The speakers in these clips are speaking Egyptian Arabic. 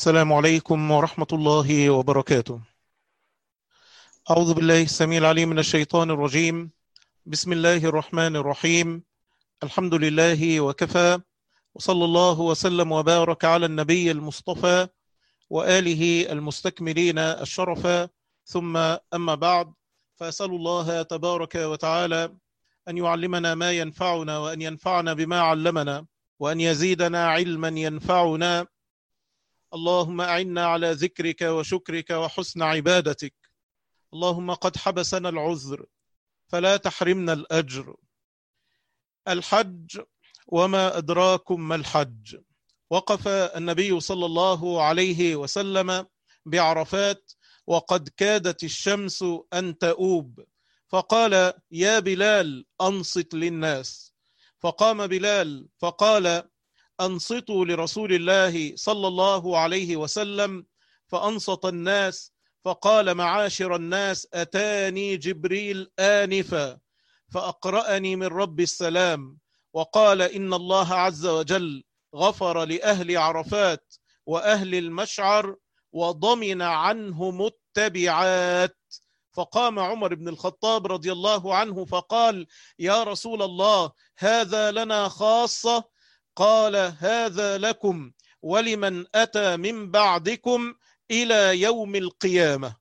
السلام عليكم ورحمة الله وبركاته. أعوذ بالله السميع العليم من الشيطان الرجيم. بسم الله الرحمن الرحيم. الحمد لله وكفى وصلى الله وسلم وبارك على النبي المصطفى وآله المستكملين الشرف ثم أما بعد فأسأل الله تبارك وتعالى أن يعلمنا ما ينفعنا وأن ينفعنا بما علمنا وأن يزيدنا علما ينفعنا اللهم أعنا على ذكرك وشكرك وحسن عبادتك اللهم قد حبسنا العذر فلا تحرمنا الأجر الحج وما أدراكم ما الحج وقف النبي صلى الله عليه وسلم بعرفات وقد كادت الشمس أن تؤوب فقال يا بلال أنصت للناس فقام بلال فقال أنصتوا لرسول الله صلى الله عليه وسلم فأنصت الناس فقال معاشر الناس أتاني جبريل آنفا فأقرأني من رب السلام وقال إن الله عز وجل غفر لأهل عرفات وأهل المشعر وضمن عنهم التبعات فقام عمر بن الخطاب رضي الله عنه فقال يا رسول الله هذا لنا خاصة قال هذا لكم ولمن أتى من بعدكم إلى يوم القيامة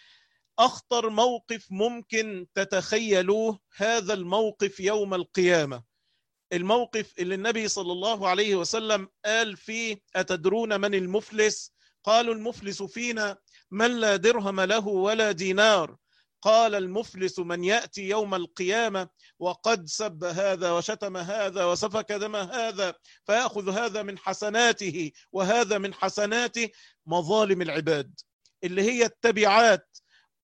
أخطر موقف ممكن تتخيلوه هذا الموقف يوم القيامة الموقف اللي النبي صلى الله عليه وسلم قال فيه أتدرون من المفلس قالوا المفلس فينا من لا درهم له ولا دينار قال المفلس من يأتي يوم القيامة وقد سب هذا وشتم هذا وسفك دم هذا فيأخذ هذا من حسناته وهذا من حسناته مظالم العباد اللي هي التبعات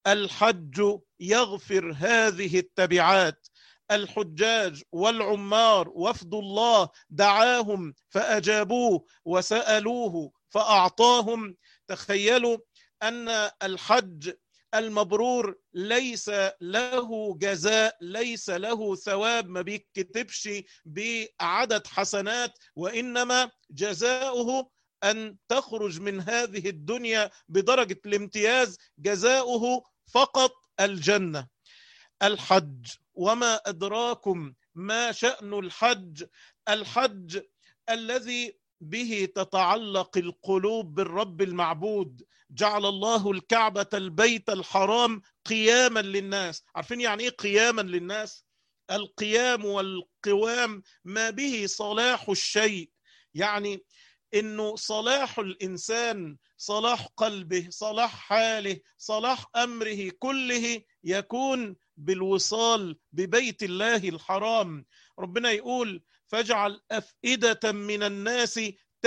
الحج يغفر هذه التبعات الحجاج والعمار وفد الله دعاهم فأجابوه وسألوه فأعطاهم تخيلوا أن الحج المبرور ليس له جزاء ليس له ثواب ما بيكتبش بعدد حسنات وإنما جزاؤه أن تخرج من هذه الدنيا بدرجة الامتياز جزاؤه فقط الجنة الحج وما أدراكم ما شأن الحج الحج الذي به تتعلق القلوب بالرب المعبود جعل الله الكعبة البيت الحرام قياما للناس عارفين يعني ايه قياما للناس القيام والقوام ما به صلاح الشيء يعني انه صلاح الانسان صلاح قلبه صلاح حاله صلاح امره كله يكون بالوصال ببيت الله الحرام ربنا يقول فاجعل افئده من الناس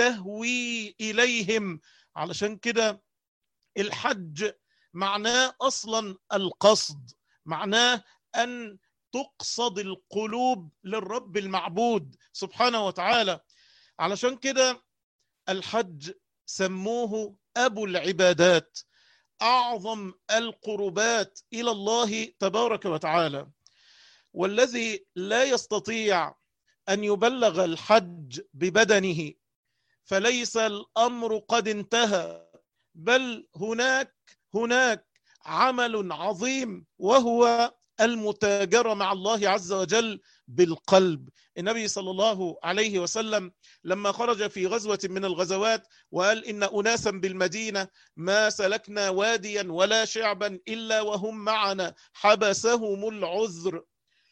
تهوي اليهم علشان كده الحج معناه اصلا القصد معناه ان تقصد القلوب للرب المعبود سبحانه وتعالى علشان كده الحج سموه ابو العبادات اعظم القربات الى الله تبارك وتعالى والذي لا يستطيع ان يبلغ الحج ببدنه فليس الامر قد انتهى بل هناك هناك عمل عظيم وهو المتاجرة مع الله عز وجل بالقلب النبي صلى الله عليه وسلم لما خرج في غزوة من الغزوات وقال إن أناسا بالمدينة ما سلكنا واديا ولا شعبا إلا وهم معنا حبسهم العذر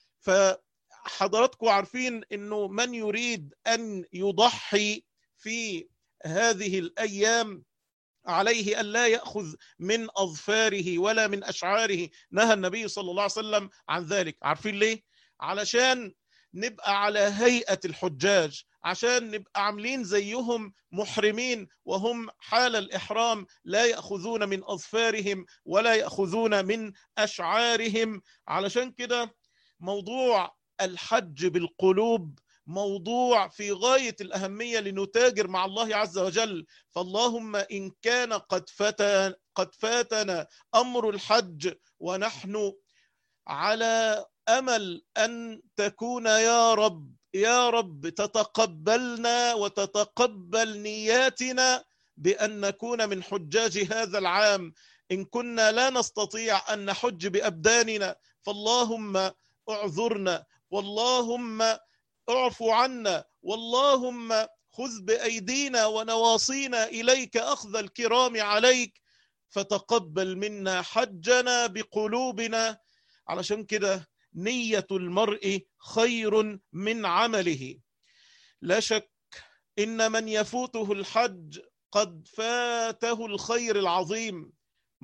فحضراتكم عارفين أنه من يريد أن يضحي في هذه الأيام عليه أن لا يأخذ من أظفاره ولا من أشعاره نهى النبي صلى الله عليه وسلم عن ذلك عارفين ليه؟ علشان نبقى على هيئة الحجاج عشان نبقى عاملين زيهم محرمين وهم حال الإحرام لا يأخذون من أظفارهم ولا يأخذون من أشعارهم علشان كده موضوع الحج بالقلوب موضوع في غاية الأهمية لنتاجر مع الله عز وجل فاللهم إن كان قد فاتنا, قد فاتنا أمر الحج ونحن على أمل أن تكون يا رب يا رب تتقبلنا وتتقبل نياتنا بأن نكون من حجاج هذا العام إن كنا لا نستطيع أن نحج بأبداننا فاللهم اعذرنا واللهم اعف عنا واللهم خذ بأيدينا ونواصينا إليك أخذ الكرام عليك فتقبل منا حجنا بقلوبنا علشان كده نية المرء خير من عمله لا شك إن من يفوته الحج قد فاته الخير العظيم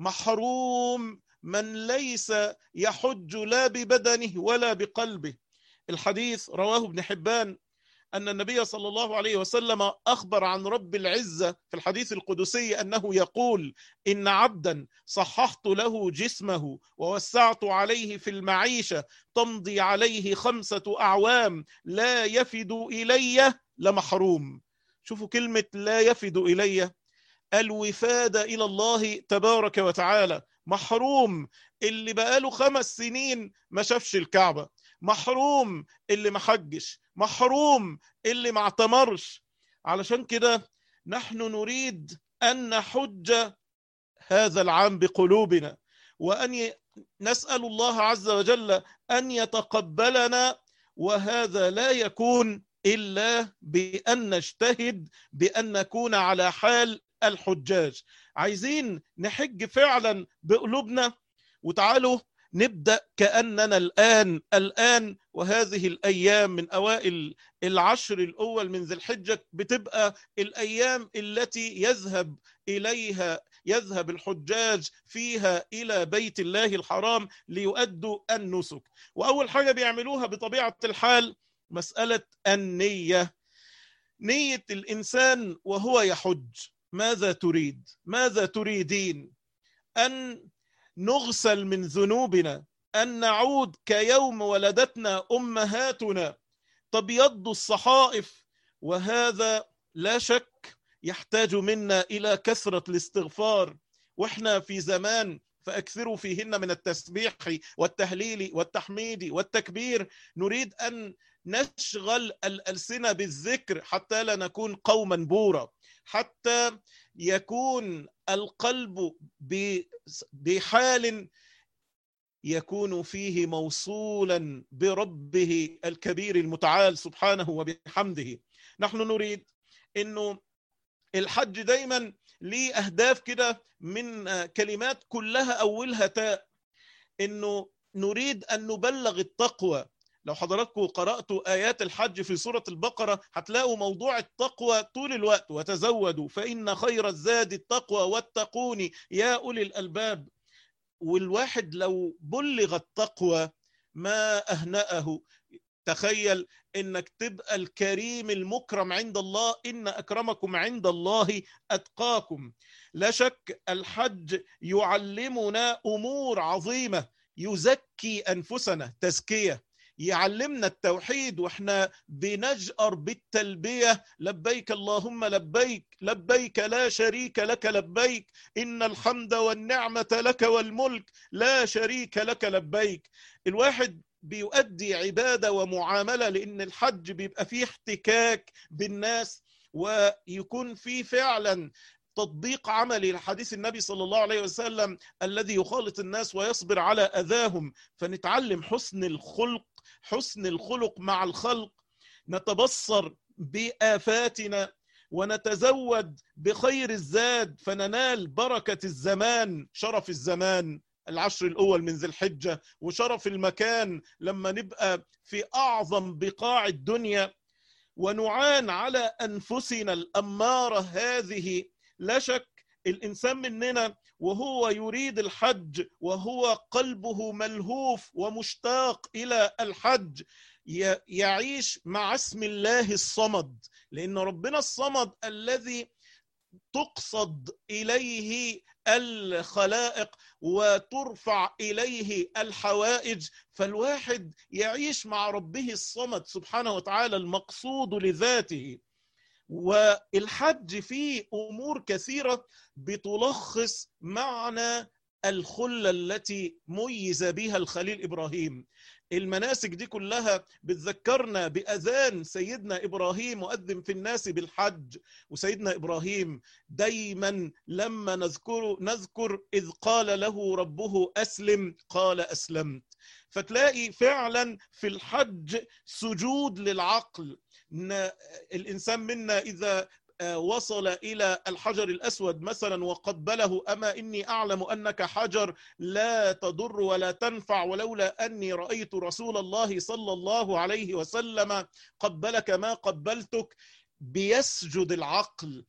محروم من ليس يحج لا ببدنه ولا بقلبه الحديث رواه ابن حبان أن النبي صلى الله عليه وسلم أخبر عن رب العزة في الحديث القدسي أنه يقول إن عبدا صححت له جسمه ووسعت عليه في المعيشة تمضي عليه خمسة أعوام لا يفد إلي لمحروم شوفوا كلمة لا يفد إلي الوفاد إلى الله تبارك وتعالى محروم اللي بقاله خمس سنين ما شافش الكعبة محروم اللي ما حجش محروم اللي ما اعتمرش علشان كده نحن نريد أن نحج هذا العام بقلوبنا وأن نسأل الله عز وجل أن يتقبلنا وهذا لا يكون إلا بأن نجتهد بأن نكون على حال الحجاج عايزين نحج فعلا بقلوبنا وتعالوا نبدأ كأننا الآن الآن وهذه الأيام من أوائل العشر الأول من ذي الحجة بتبقى الأيام التي يذهب إليها يذهب الحجاج فيها إلى بيت الله الحرام ليؤدوا النسك وأول حاجة بيعملوها بطبيعة الحال مسألة النية نية الإنسان وهو يحج ماذا تريد ماذا تريدين أن نغسل من ذنوبنا أن نعود كيوم ولدتنا أمهاتنا تبيض الصحائف وهذا لا شك يحتاج منا إلى كثرة الاستغفار وإحنا في زمان فأكثروا فيهن من التسبيح والتهليل والتحميد والتكبير نريد أن نشغل الألسنة بالذكر حتى لا نكون قوما بورا حتى يكون القلب بحال يكون فيه موصولا بربه الكبير المتعال سبحانه وبحمده نحن نريد انه الحج دايما ليه اهداف كده من كلمات كلها اولها تاء انه نريد ان نبلغ التقوى لو حضراتكم قرأتوا آيات الحج في سورة البقرة هتلاقوا موضوع التقوى طول الوقت وتزودوا فإن خير الزاد التقوى واتقوني يا أولي الألباب والواحد لو بلغ التقوى ما أهنأه تخيل انك تبقى الكريم المكرم عند الله ان اكرمكم عند الله اتقاكم لا شك الحج يعلمنا امور عظيمه يزكي انفسنا تزكيه يعلمنا التوحيد واحنا بنجأر بالتلبية لبيك اللهم لبيك لبيك لا شريك لك لبيك إن الحمد والنعمة لك والملك لا شريك لك لبيك الواحد بيؤدي عبادة ومعاملة لأن الحج بيبقى فيه احتكاك بالناس ويكون فيه فعلا تطبيق عملي لحديث النبي صلى الله عليه وسلم الذي يخالط الناس ويصبر على أذاهم فنتعلم حسن الخلق حسن الخلق مع الخلق نتبصر بآفاتنا ونتزود بخير الزاد فننال بركة الزمان شرف الزمان العشر الأول من ذي الحجة وشرف المكان لما نبقى في أعظم بقاع الدنيا ونعان على أنفسنا الأمارة هذه لا شك الإنسان مننا وهو يريد الحج وهو قلبه ملهوف ومشتاق إلى الحج يعيش مع اسم الله الصمد لأن ربنا الصمد الذي تقصد إليه الخلائق وترفع إليه الحوائج فالواحد يعيش مع ربه الصمد سبحانه وتعالى المقصود لذاته والحج فيه امور كثيره بتلخص معنى الخله التي ميز بها الخليل ابراهيم المناسك دي كلها بتذكرنا بأذان سيدنا إبراهيم مؤذن في الناس بالحج وسيدنا إبراهيم دايما لما نذكر نذكر إذ قال له ربه أسلم قال أسلمت فتلاقي فعلا في الحج سجود للعقل الإنسان منا إذا وصل إلى الحجر الأسود مثلا وقبله أما إني أعلم أنك حجر لا تضر ولا تنفع ولولا أني رأيت رسول الله صلى الله عليه وسلم قبلك ما قبلتك بيسجد العقل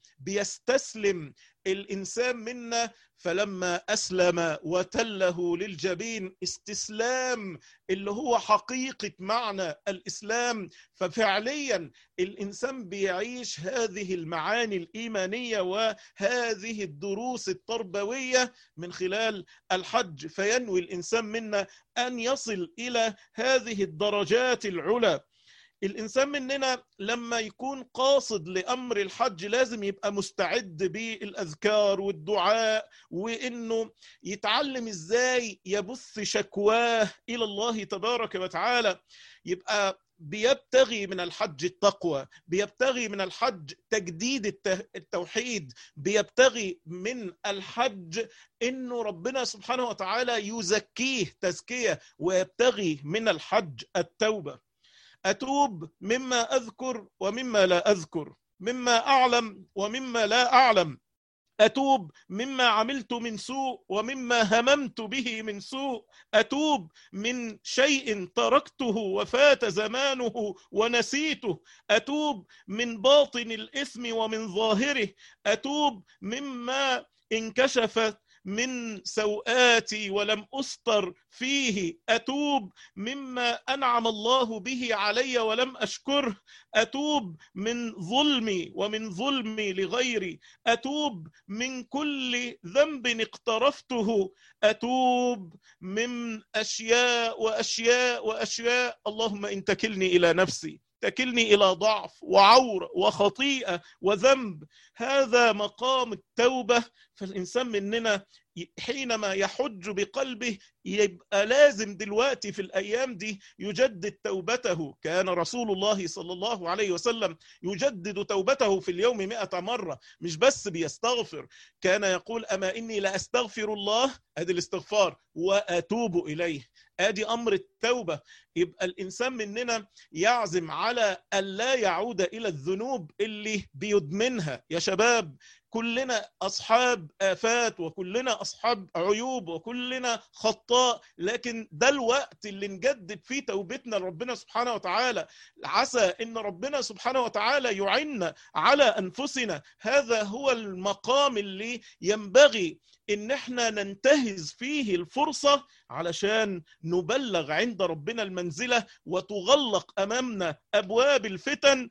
بيستسلم الإنسان منا فلما أسلم وتله للجبين استسلام اللي هو حقيقة معنى الإسلام ففعليا الإنسان بيعيش هذه المعاني الإيمانية وهذه الدروس التربوية من خلال الحج فينوي الإنسان منا أن يصل إلى هذه الدرجات العلى الإنسان مننا لما يكون قاصد لأمر الحج لازم يبقى مستعد بالأذكار والدعاء وإنه يتعلم إزاي يبث شكواه إلى الله تبارك وتعالى يبقى بيبتغي من الحج التقوى بيبتغي من الحج تجديد التوحيد بيبتغي من الحج انه ربنا سبحانه وتعالى يزكيه تزكيه ويبتغي من الحج التوبه اتوب مما اذكر ومما لا اذكر مما اعلم ومما لا اعلم اتوب مما عملت من سوء ومما هممت به من سوء اتوب من شيء تركته وفات زمانه ونسيته اتوب من باطن الاثم ومن ظاهره اتوب مما انكشفت من سوآتي ولم أستر فيه أتوب مما أنعم الله به علي ولم أشكره أتوب من ظلمي ومن ظلمي لغيري أتوب من كل ذنب اقترفته أتوب من أشياء وأشياء وأشياء اللهم إن تكلني إلى نفسي تكلني الى ضعف وعور وخطيئه وذنب هذا مقام التوبه فالانسان مننا حينما يحج بقلبه يبقى لازم دلوقتي في الايام دي يجدد توبته كان رسول الله صلى الله عليه وسلم يجدد توبته في اليوم مئة مرة مش بس بيستغفر كان يقول أما إني لأستغفر الله ادي الاستغفار وأتوب إليه ادي امر التوبه يبقى الانسان مننا يعزم على الا يعود الى الذنوب اللي بيدمنها يا شباب كلنا اصحاب افات وكلنا اصحاب عيوب وكلنا خطاء لكن ده الوقت اللي نجدد فيه توبتنا لربنا سبحانه وتعالى عسى ان ربنا سبحانه وتعالى يعنا على انفسنا هذا هو المقام اللي ينبغي ان احنا ننتهز فيه الفرصه علشان نبلغ عند ربنا المنزله وتغلق امامنا ابواب الفتن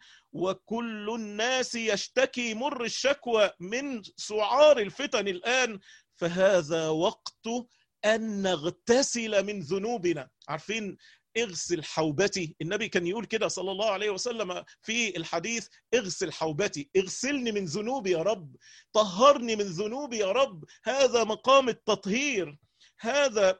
وكل الناس يشتكي مر الشكوى من سعار الفتن الان فهذا وقت ان نغتسل من ذنوبنا عارفين اغسل حوبتي النبي كان يقول كده صلى الله عليه وسلم في الحديث اغسل حوبتي اغسلني من ذنوبي يا رب طهرني من ذنوبي يا رب هذا مقام التطهير هذا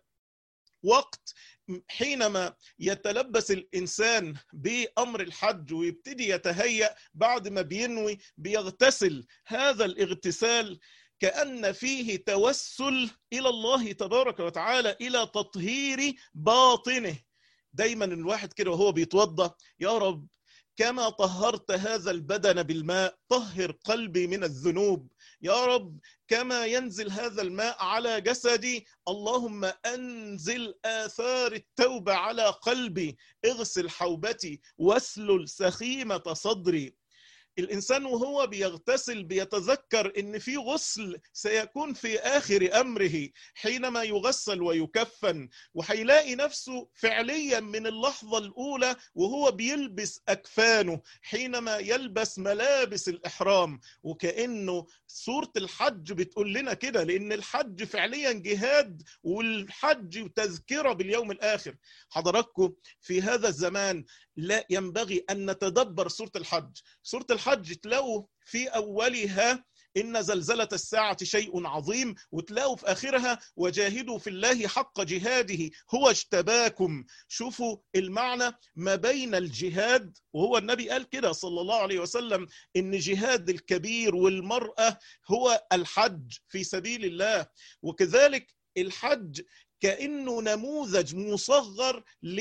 وقت حينما يتلبس الانسان بامر الحج ويبتدي يتهيأ بعد ما بينوي بيغتسل هذا الاغتسال كأن فيه توسل إلى الله تبارك وتعالى إلى تطهير باطنه دايما الواحد كده وهو بيتوضا يا رب كما طهرت هذا البدن بالماء طهر قلبي من الذنوب يا رب كما ينزل هذا الماء على جسدي اللهم انزل اثار التوبه على قلبي اغسل حوبتي واسلل سخيمه صدري الانسان وهو بيغتسل بيتذكر ان في غسل سيكون في اخر امره حينما يغسل ويكفن وهيلاقي نفسه فعليا من اللحظه الاولى وهو بيلبس اكفانه حينما يلبس ملابس الاحرام وكانه سوره الحج بتقول لنا كده لان الحج فعليا جهاد والحج تذكره باليوم الاخر حضراتكم في هذا الزمان لا ينبغي ان نتدبر سوره الحج سوره الحج تلاقوا في اولها إن زلزلة الساعة شيء عظيم وتلاقوا في آخرها وجاهدوا في الله حق جهاده هو اجتباكم شوفوا المعنى ما بين الجهاد وهو النبي قال كده صلى الله عليه وسلم إن جهاد الكبير والمرأة هو الحج في سبيل الله وكذلك الحج كأنه نموذج مصغر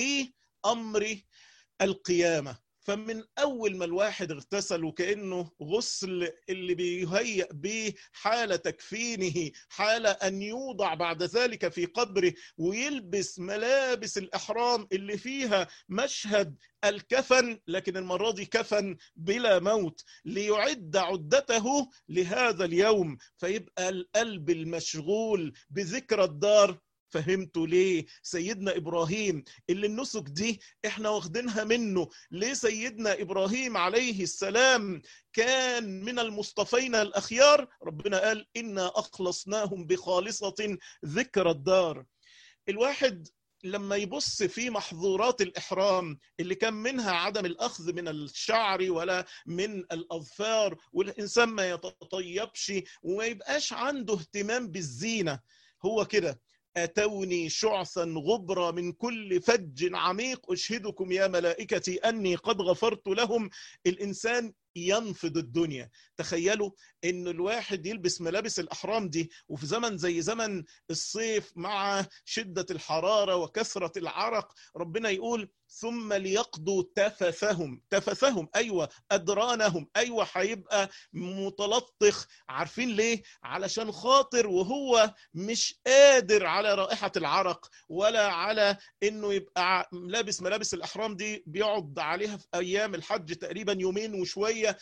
لأمر القيامة فمن أول ما الواحد اغتسل وكأنه غسل اللي بيهيأ به حالة تكفينه حالة أن يوضع بعد ذلك في قبره ويلبس ملابس الإحرام اللي فيها مشهد الكفن لكن المرة دي كفن بلا موت ليعد عدته لهذا اليوم فيبقى القلب المشغول بذكرى الدار فهمتوا ليه سيدنا ابراهيم اللي النسك دي احنا واخدينها منه ليه سيدنا ابراهيم عليه السلام كان من المصطفين الاخيار ربنا قال انا اخلصناهم بخالصه ذكر الدار الواحد لما يبص في محظورات الإحرام اللي كان منها عدم الأخذ من الشعر ولا من الأظفار والإنسان ما يتطيبش وما يبقاش عنده اهتمام بالزينة هو كده أتوني شعثا غبرا من كل فج عميق أشهدكم يا ملائكتي أني قد غفرت لهم الإنسان ينفض الدنيا تخيلوا ان الواحد يلبس ملابس الاحرام دي وفي زمن زي زمن الصيف مع شدة الحرارة وكثرة العرق ربنا يقول ثم ليقضوا تفثهم تفثهم ايوه ادرانهم ايوه هيبقى متلطخ عارفين ليه علشان خاطر وهو مش قادر على رائحة العرق ولا على انه يبقى لابس ملابس الاحرام دي بيقعد عليها في ايام الحج تقريبا يومين وشوية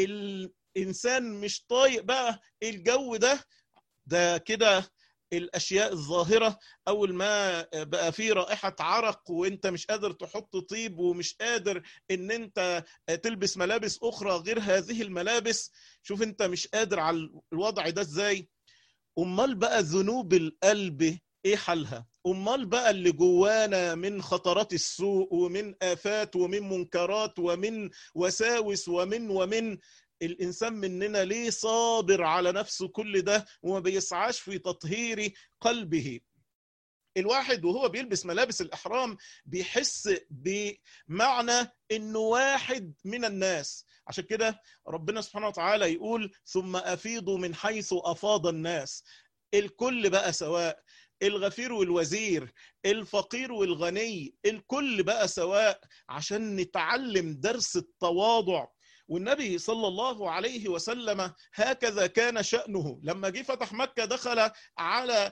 الانسان مش طايق بقى الجو ده ده كده الاشياء الظاهره اول ما بقى في رائحه عرق وانت مش قادر تحط طيب ومش قادر ان انت تلبس ملابس اخرى غير هذه الملابس شوف انت مش قادر على الوضع ده ازاي امال بقى ذنوب القلب ايه حالها امال بقى اللي جوانا من خطرات السوء ومن افات ومن منكرات ومن وساوس ومن ومن الانسان مننا ليه صابر على نفسه كل ده وما بيسعاش في تطهير قلبه الواحد وهو بيلبس ملابس الاحرام بيحس بمعنى انه واحد من الناس عشان كده ربنا سبحانه وتعالى يقول ثم افيضوا من حيث افاض الناس الكل بقى سواء الغفير والوزير الفقير والغني الكل بقى سواء عشان نتعلم درس التواضع والنبي صلى الله عليه وسلم هكذا كان شأنه لما جه فتح مكة دخل على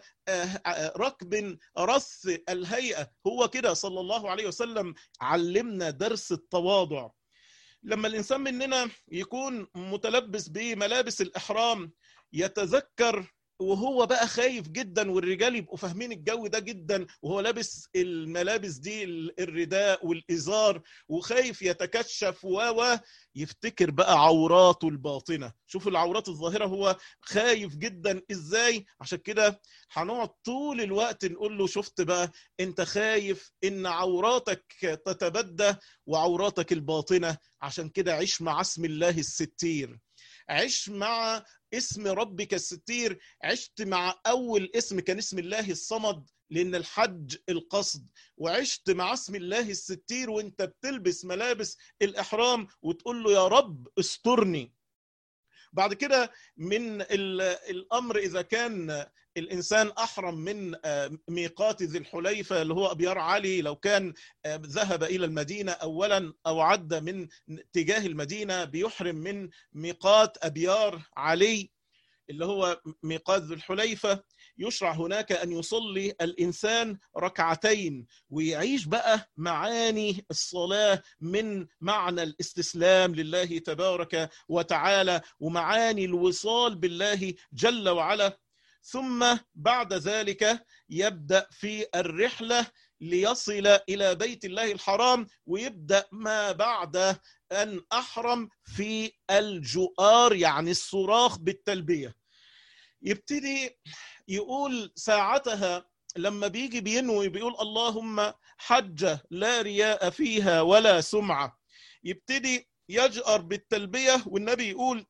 ركب رث الهيئة هو كده صلى الله عليه وسلم علمنا درس التواضع لما الإنسان مننا يكون متلبس بملابس الإحرام يتذكر وهو بقى خايف جدا والرجال يبقوا فاهمين الجو ده جدا وهو لابس الملابس دي الرداء والازار وخايف يتكشف و يفتكر بقى عوراته الباطنه شوف العورات الظاهره هو خايف جدا ازاي عشان كده هنقعد طول الوقت نقول له شفت بقى انت خايف ان عوراتك تتبدى وعوراتك الباطنه عشان كده عيش مع اسم الله الستير عش مع اسم ربك الستير عشت مع أول اسم كان اسم الله الصمد لأن الحج القصد وعشت مع اسم الله الستير وانت بتلبس ملابس الإحرام وتقول له يا رب استرني بعد كده من الأمر إذا كان الإنسان أحرم من ميقات ذي الحليفة اللي هو أبيار علي لو كان ذهب إلى المدينة أولا أو عد من اتجاه المدينة بيحرم من ميقات أبيار علي اللي هو ميقات ذي الحليفة يشرع هناك أن يصلي الإنسان ركعتين ويعيش بقى معاني الصلاة من معنى الاستسلام لله تبارك وتعالى ومعاني الوصال بالله جل وعلا ثم بعد ذلك يبدا في الرحله ليصل الى بيت الله الحرام ويبدا ما بعد ان احرم في الجؤار يعني الصراخ بالتلبيه يبتدي يقول ساعتها لما بيجي بينوي بيقول اللهم حجه لا رياء فيها ولا سمعه يبتدي يجأر بالتلبيه والنبي يقول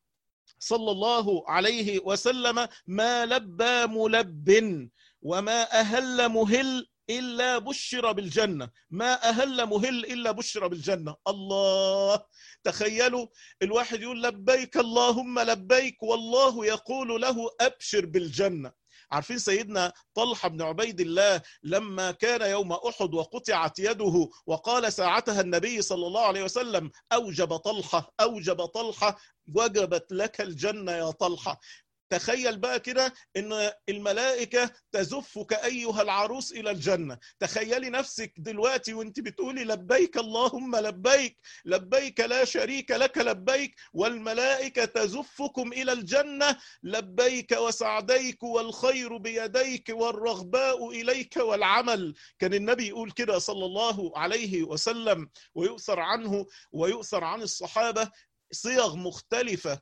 صلى الله عليه وسلم ما لبى ملب وما أهل مهل إلا بشر بالجنة ما أهل مهل إلا بشر بالجنة الله تخيلوا الواحد يقول لبيك اللهم لبيك والله يقول له أبشر بالجنة عارفين سيدنا طلحة بن عبيد الله لما كان يوم أحد وقطعت يده وقال ساعتها النبي صلى الله عليه وسلم أوجب طلحة أوجب طلحة وجبت لك الجنة يا طلحة تخيل بقى كده ان الملائكه تزفك ايها العروس الى الجنه تخيلي نفسك دلوقتي وانت بتقولي لبيك اللهم لبيك لبيك لا شريك لك لبيك والملائكه تزفكم الى الجنه لبيك وسعديك والخير بيديك والرغباء اليك والعمل كان النبي يقول كده صلى الله عليه وسلم ويؤثر عنه ويؤثر عن الصحابه صيغ مختلفة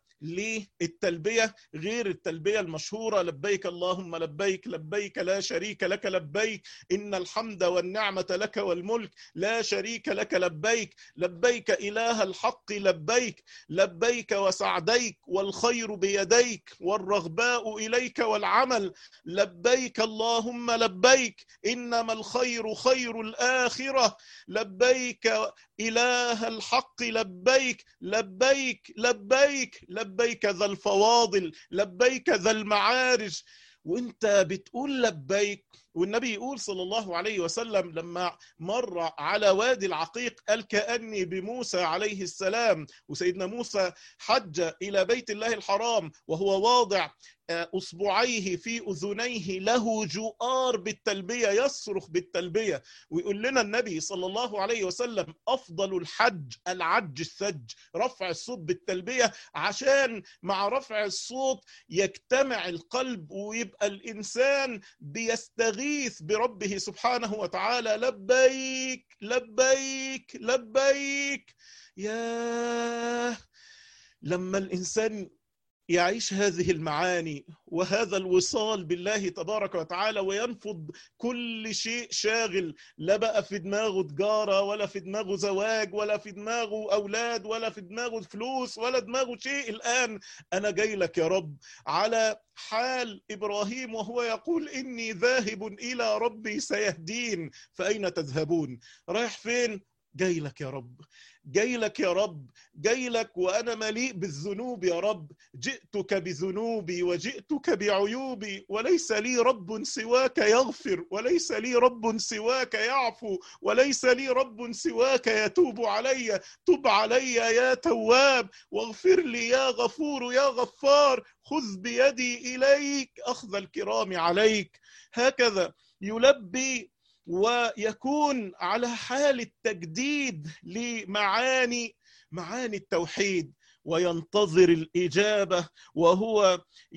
للتلبية غير التلبية المشهورة لبيك اللهم لبيك لبيك لا شريك لك لبيك إن الحمد والنعمة لك والملك لا شريك لك لبيك لبيك إله الحق لبيك لبيك وسعديك والخير بيديك والرغباء إليك والعمل لبيك اللهم لبيك إنما الخير خير الآخرة لبيك إله الحق لبيك لبيك لبيك لبيك ذا الفواضل لبيك ذا المعارج وانت بتقول لبيك والنبي يقول صلى الله عليه وسلم لما مر على وادي العقيق قال كأني بموسى عليه السلام وسيدنا موسى حج إلى بيت الله الحرام وهو واضع أصبعيه في أذنيه له جؤار بالتلبية يصرخ بالتلبية ويقول لنا النبي صلى الله عليه وسلم أفضل الحج العج السج رفع الصوت بالتلبية عشان مع رفع الصوت يجتمع القلب ويبقى الإنسان بيستغيث بربه سبحانه وتعالى لبيك لبيك لبيك يا لما الإنسان يعيش هذه المعاني وهذا الوصال بالله تبارك وتعالى وينفض كل شيء شاغل لا بقى في دماغه تجارة ولا في دماغه زواج ولا في دماغه أولاد ولا في دماغه فلوس ولا دماغه شيء الآن أنا جاي لك يا رب على حال إبراهيم وهو يقول إني ذاهب إلى ربي سيهدين فأين تذهبون رايح فين جاي لك يا رب جاي لك يا رب جاي لك وأنا مليء بالذنوب يا رب جئتك بذنوبي وجئتك بعيوبي وليس لي رب سواك يغفر وليس لي رب سواك يعفو وليس لي رب سواك يتوب علي تب علي يا تواب واغفر لي يا غفور يا غفار خذ بيدي إليك أخذ الكرام عليك هكذا يلبي ويكون على حال التجديد لمعاني معاني التوحيد وينتظر الإجابة وهو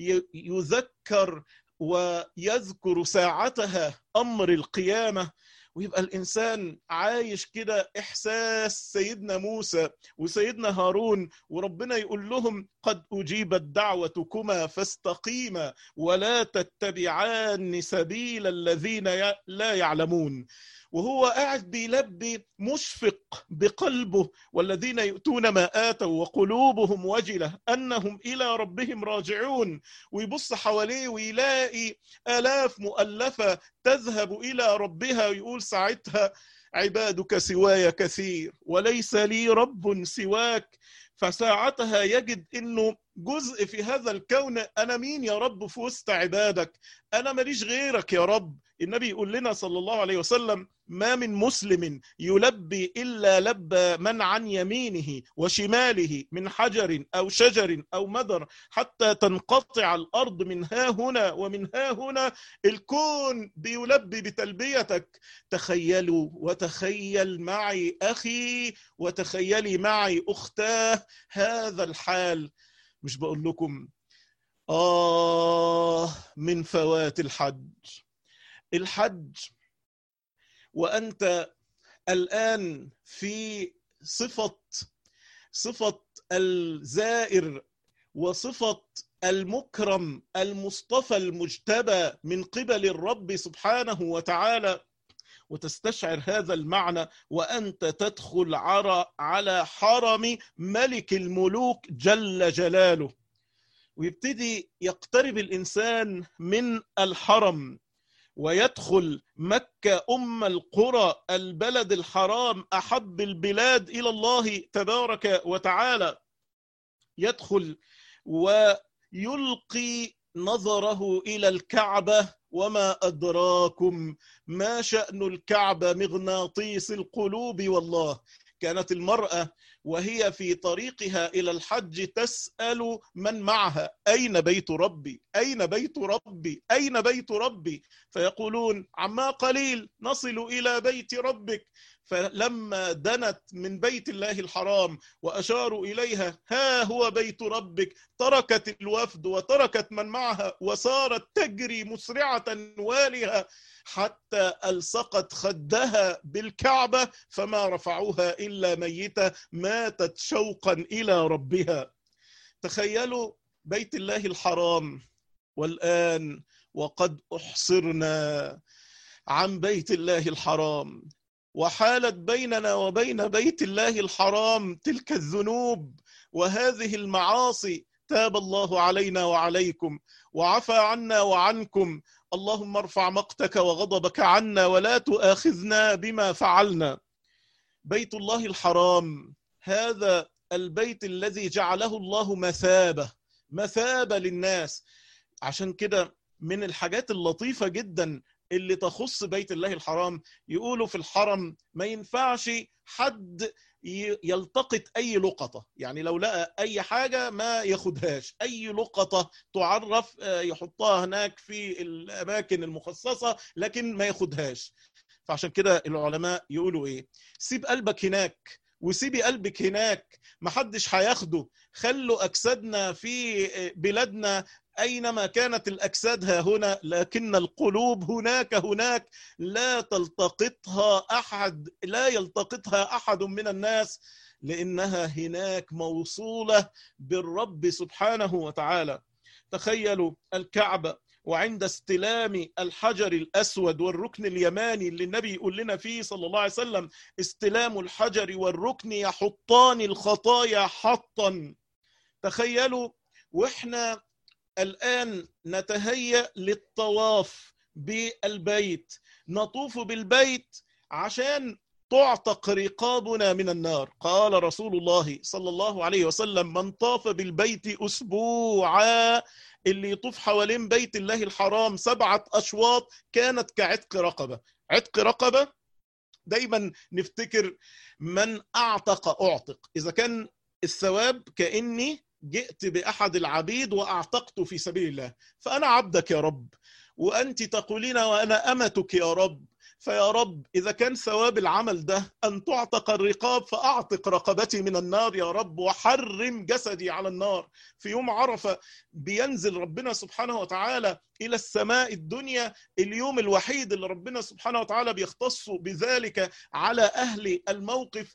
يذكر ويذكر ساعتها أمر القيامة ويبقى الإنسان عايش كده إحساس سيدنا موسى وسيدنا هارون وربنا يقول لهم قد أجيبت دعوتكما فاستقيما ولا تتبعان سبيل الذين لا يعلمون وهو قاعد بيلبي مشفق بقلبه والذين يؤتون ما آتوا وقلوبهم وجلة أنهم إلى ربهم راجعون ويبص حواليه ويلاقي آلاف مؤلفة تذهب إلى ربها ويقول ساعتها عبادك سواي كثير وليس لي رب سواك فساعتها يجد انه جزء في هذا الكون انا مين يا رب في وسط عبادك انا ماليش غيرك يا رب النبي يقول لنا صلى الله عليه وسلم ما من مسلم يلبي الا لبى من عن يمينه وشماله من حجر او شجر او مدر حتى تنقطع الارض من ها هنا ومن ها هنا الكون بيلبي بتلبيتك تخيلوا وتخيل معي اخي وتخيلي معي اختاه هذا الحال مش بقول لكم آه من فوات الحج الحج وأنت الآن في صفة صفة الزائر وصفة المكرم المصطفى المجتبى من قبل الرب سبحانه وتعالى وتستشعر هذا المعنى وأنت تدخل على حرم ملك الملوك جل جلاله ويبتدي يقترب الإنسان من الحرم ويدخل مكة أم القرى البلد الحرام أحب البلاد إلى الله تبارك وتعالى يدخل ويلقي نظره إلى الكعبة وما أدراكم ما شأن الكعبة مغناطيس القلوب والله كانت المرأة وهي في طريقها إلى الحج تسأل من معها أين بيت ربي أين بيت ربي أين بيت ربي فيقولون عما قليل نصل إلى بيت ربك فلما دنت من بيت الله الحرام وأشاروا إليها ها هو بيت ربك تركت الوفد وتركت من معها وصارت تجري مسرعة والها حتى ألصقت خدها بالكعبة فما رفعوها إلا ميتة ماتت شوقا إلى ربها تخيلوا بيت الله الحرام والآن وقد أحصرنا عن بيت الله الحرام وحالت بيننا وبين بيت الله الحرام تلك الذنوب وهذه المعاصي تاب الله علينا وعليكم وعفى عنا وعنكم اللهم ارفع مقتك وغضبك عنا ولا تؤاخذنا بما فعلنا بيت الله الحرام هذا البيت الذي جعله الله مثابة مثابة للناس عشان كده من الحاجات اللطيفة جدا اللي تخص بيت الله الحرام يقولوا في الحرم ما ينفعش حد يلتقط اي لقطه يعني لو لقى اي حاجه ما ياخدهاش اي لقطه تعرف يحطها هناك في الاماكن المخصصه لكن ما ياخدهاش فعشان كده العلماء يقولوا ايه سيب قلبك هناك وسيبي قلبك هناك محدش هياخده خلوا اجسادنا في بلادنا اينما كانت الاجساد ها هنا لكن القلوب هناك هناك لا تلتقطها احد لا يلتقطها احد من الناس لانها هناك موصوله بالرب سبحانه وتعالى تخيلوا الكعبه وعند استلام الحجر الاسود والركن اليماني اللي النبي يقول لنا فيه صلى الله عليه وسلم استلام الحجر والركن يحطان الخطايا حطا تخيلوا واحنا الآن نتهيأ للطواف بالبيت نطوف بالبيت عشان تعتق رقابنا من النار قال رسول الله صلى الله عليه وسلم من طاف بالبيت أسبوعا اللي يطوف حوالين بيت الله الحرام سبعة أشواط كانت كعتق رقبة عتق رقبة دايما نفتكر من أعتق أعتق إذا كان الثواب كأني جئت بأحد العبيد وأعتقت في سبيل الله فأنا عبدك يا رب وأنت تقولين وأنا أمتك يا رب فيا رب إذا كان ثواب العمل ده أن تعتق الرقاب فأعتق رقبتي من النار يا رب وحرم جسدي على النار في يوم عرفة بينزل ربنا سبحانه وتعالى إلى السماء الدنيا اليوم الوحيد اللي ربنا سبحانه وتعالى بيختص بذلك على أهل الموقف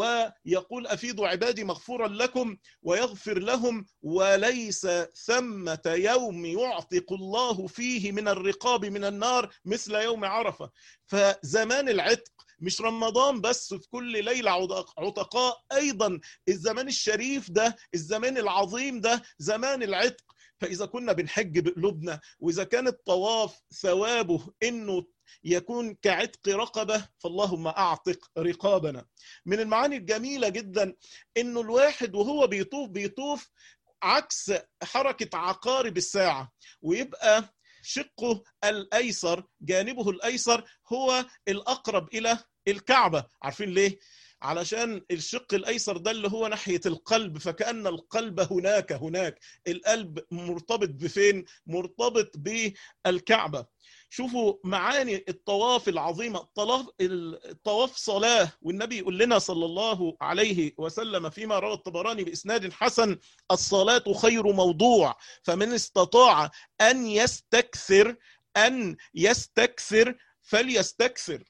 ويقول أفيضوا عبادي مغفورا لكم ويغفر لهم وليس ثمة يوم يعتق الله فيه من الرقاب من النار مثل يوم عرفة فزمان العتق مش رمضان بس في كل ليلة عتقاء أيضا الزمان الشريف ده الزمان العظيم ده زمان العتق فإذا كنا بنحج بقلوبنا وإذا كان الطواف ثوابه إنه يكون كعتق رقبة فاللهم أعتق رقابنا من المعاني الجميلة جدا إنه الواحد وهو بيطوف بيطوف عكس حركة عقارب الساعة ويبقى شقه الأيسر جانبه الأيسر هو الأقرب إلى الكعبة عارفين ليه؟ علشان الشق الايسر ده اللي هو ناحيه القلب فكان القلب هناك هناك القلب مرتبط بفين مرتبط بالكعبه شوفوا معاني الطواف العظيمه الطواف الطواف صلاه والنبي يقول لنا صلى الله عليه وسلم فيما روى الطبراني باسناد حسن الصلاه خير موضوع فمن استطاع ان يستكثر ان يستكثر فليستكثر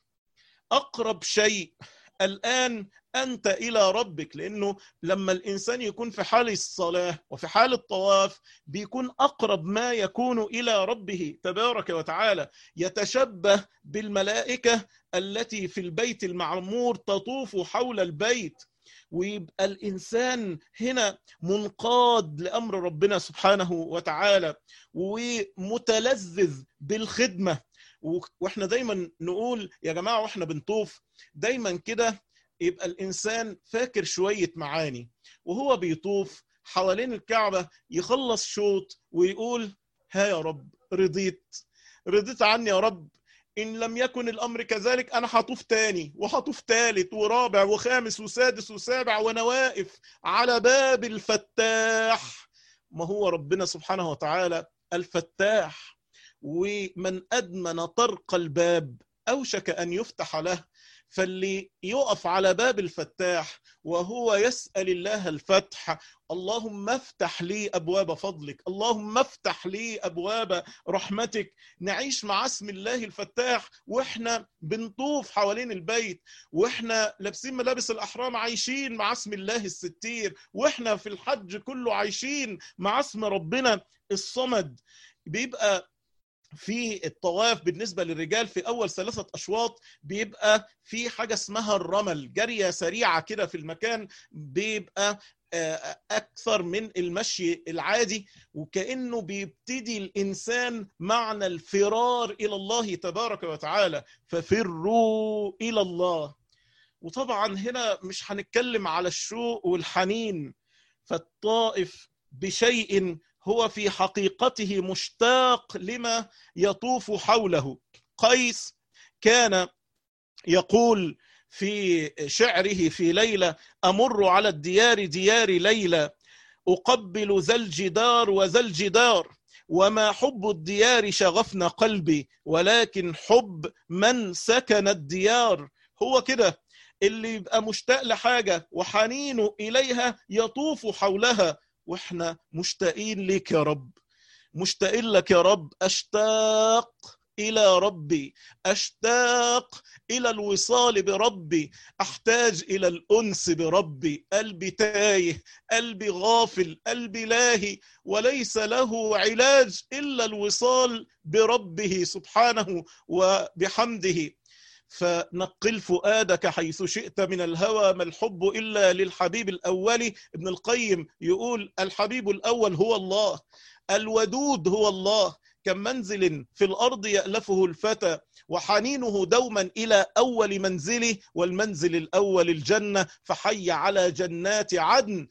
اقرب شيء الآن أنت إلى ربك لأنه لما الإنسان يكون في حال الصلاة وفي حال الطواف بيكون أقرب ما يكون إلى ربه تبارك وتعالى يتشبه بالملائكة التي في البيت المعمور تطوف حول البيت ويبقى الانسان هنا منقاد لامر ربنا سبحانه وتعالى ومتلذذ بالخدمه واحنا دايما نقول يا جماعه واحنا بنطوف دايما كده يبقى الانسان فاكر شويه معاني وهو بيطوف حوالين الكعبه يخلص شوط ويقول ها يا رب رضيت رضيت عني يا رب ان لم يكن الامر كذلك انا هطوف تاني وهطوف تالت ورابع وخامس وسادس وسابع وانا واقف على باب الفتاح ما هو ربنا سبحانه وتعالى الفتاح ومن ادمن طرق الباب اوشك ان يفتح له فاللي يقف على باب الفتاح وهو يسأل الله الفتح اللهم افتح لي أبواب فضلك اللهم افتح لي أبواب رحمتك نعيش مع اسم الله الفتاح وإحنا بنطوف حوالين البيت وإحنا لابسين ملابس الأحرام عايشين مع اسم الله الستير وإحنا في الحج كله عايشين مع اسم ربنا الصمد بيبقى في الطواف بالنسبة للرجال في أول ثلاثة أشواط بيبقى في حاجة اسمها الرمل جرية سريعة كده في المكان بيبقى أكثر من المشي العادي وكأنه بيبتدي الإنسان معنى الفرار إلى الله تبارك وتعالى ففروا إلى الله وطبعا هنا مش هنتكلم على الشوق والحنين فالطائف بشيء هو في حقيقته مشتاق لما يطوف حوله قيس كان يقول في شعره في ليلة أمر على الديار ديار ليلى أقبل ذا الجدار وذا الجدار وما حب الديار شغفنا قلبي ولكن حب من سكن الديار هو كده اللي يبقى مشتاق لحاجة وحنينه إليها يطوف حولها واحنا مشتاقين لك يا رب مشتاقين لك يا رب اشتاق الى ربي اشتاق الى الوصال بربي احتاج الى الانس بربي قلبي تايه قلبي غافل قلبي لاهي وليس له علاج الا الوصال بربه سبحانه وبحمده فنقل فؤادك حيث شئت من الهوى ما الحب إلا للحبيب الأول ابن القيم يقول الحبيب الأول هو الله الودود هو الله كم منزل في الأرض يألفه الفتى وحنينه دوما إلى أول منزله والمنزل الأول الجنة فحي على جنات عدن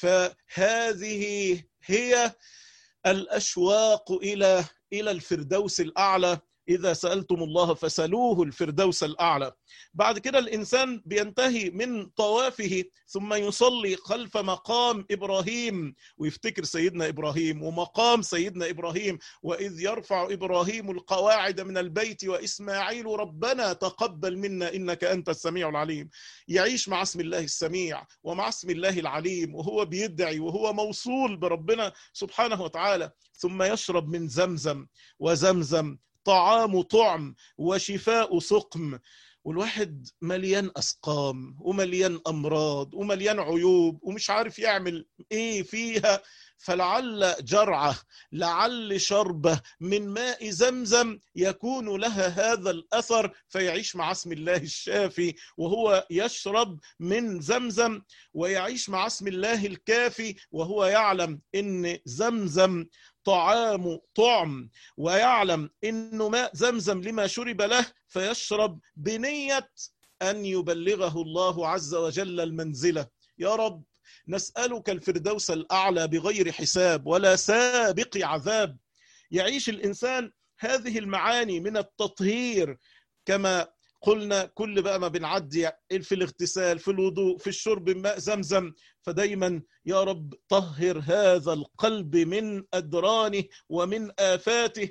فهذه هي الأشواق إلى إلى الفردوس الأعلى إذا سألتم الله فسلوه الفردوس الأعلى بعد كده الإنسان بينتهي من طوافه ثم يصلي خلف مقام إبراهيم ويفتكر سيدنا إبراهيم ومقام سيدنا إبراهيم وإذ يرفع إبراهيم القواعد من البيت وإسماعيل ربنا تقبل منا إنك أنت السميع العليم يعيش مع اسم الله السميع ومع اسم الله العليم وهو بيدعي وهو موصول بربنا سبحانه وتعالى ثم يشرب من زمزم وزمزم طعام طعم وشفاء سقم والواحد مليان اسقام ومليان امراض ومليان عيوب ومش عارف يعمل ايه فيها فلعل جرعه لعل شربه من ماء زمزم يكون لها هذا الاثر فيعيش مع اسم الله الشافي وهو يشرب من زمزم ويعيش مع اسم الله الكافي وهو يعلم ان زمزم طعام طعم ويعلم انه ماء زمزم لما شرب له فيشرب بنيه ان يبلغه الله عز وجل المنزله يا رب نسالك الفردوس الاعلى بغير حساب ولا سابق عذاب يعيش الانسان هذه المعاني من التطهير كما قلنا كل بقى ما بنعدي في الاغتسال في الوضوء في الشرب ماء زمزم فدايما يا رب طهر هذا القلب من أدرانه ومن آفاته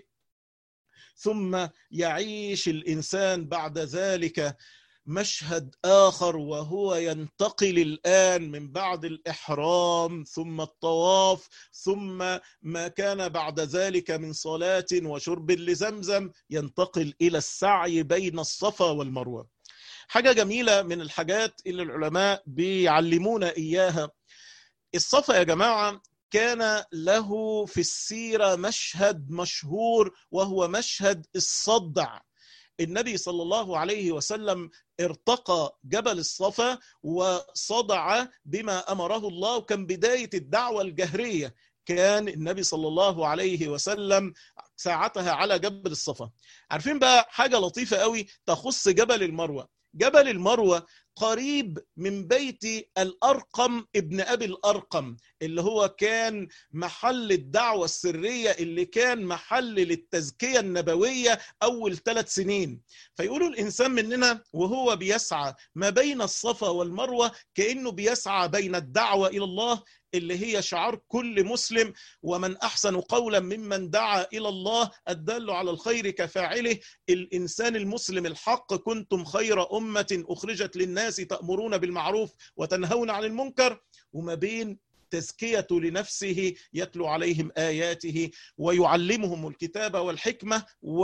ثم يعيش الإنسان بعد ذلك مشهد آخر وهو ينتقل الآن من بعد الإحرام ثم الطواف ثم ما كان بعد ذلك من صلاة وشرب لزمزم ينتقل إلى السعي بين الصفا والمروة حاجة جميلة من الحاجات اللي العلماء بيعلمونا إياها الصفا يا جماعة كان له في السيرة مشهد مشهور وهو مشهد الصدع النبي صلى الله عليه وسلم ارتقى جبل الصفا وصدع بما امره الله وكان بدايه الدعوه الجهريه كان النبي صلى الله عليه وسلم ساعتها على جبل الصفا عارفين بقى حاجه لطيفه قوي تخص جبل المروه جبل المروه قريب من بيت الارقم ابن ابي الارقم اللي هو كان محل الدعوه السريه اللي كان محل للتزكيه النبويه اول ثلاث سنين فيقولوا الانسان مننا وهو بيسعى ما بين الصفا والمروه كانه بيسعى بين الدعوه الى الله اللي هي شعار كل مسلم ومن احسن قولا ممن دعا الى الله الدال على الخير كفاعله الانسان المسلم الحق كنتم خير امه اخرجت للناس تامرون بالمعروف وتنهون عن المنكر وما بين تزكية لنفسه يتلو عليهم آياته ويعلمهم الكتاب والحكمة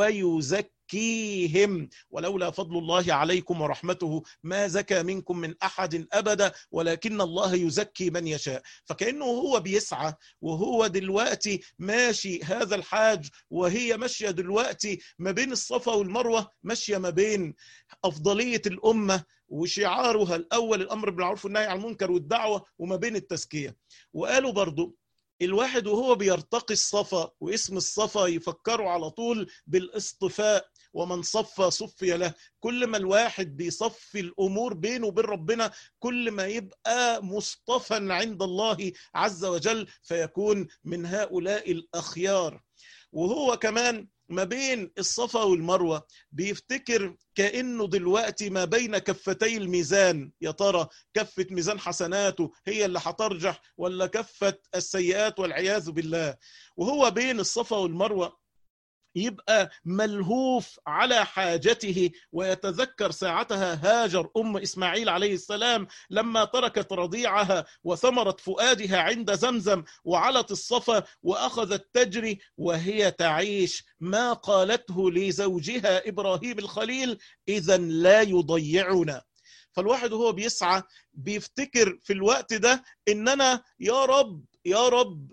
ويزكيهم ولولا فضل الله عليكم ورحمته ما زكى منكم من أحد أبدا ولكن الله يزكي من يشاء فكأنه هو بيسعى وهو دلوقتي ماشي هذا الحاج وهي ماشية دلوقتي ما بين الصفا والمروة ماشية ما بين أفضلية الأمة وشعارها الأول الأمر بالمعروف والنهي عن المنكر والدعوة وما بين التزكية وقالوا برضو الواحد وهو بيرتقي الصفا واسم الصفا يفكروا على طول بالاصطفاء ومن صفى صفي له كل ما الواحد بيصفي الامور بينه وبين ربنا كل ما يبقى مصطفى عند الله عز وجل فيكون من هؤلاء الاخيار وهو كمان ما بين الصفا والمروه بيفتكر كانه دلوقتي ما بين كفتي الميزان يا ترى كفه ميزان حسناته هي اللي هترجح ولا كفه السيئات والعياذ بالله وهو بين الصفا والمروه يبقى ملهوف على حاجته ويتذكر ساعتها هاجر ام اسماعيل عليه السلام لما تركت رضيعها وثمرت فؤادها عند زمزم وعلت الصفا واخذت تجري وهي تعيش ما قالته لزوجها ابراهيم الخليل اذا لا يضيعنا فالواحد وهو بيسعى بيفتكر في الوقت ده ان انا يا رب يا رب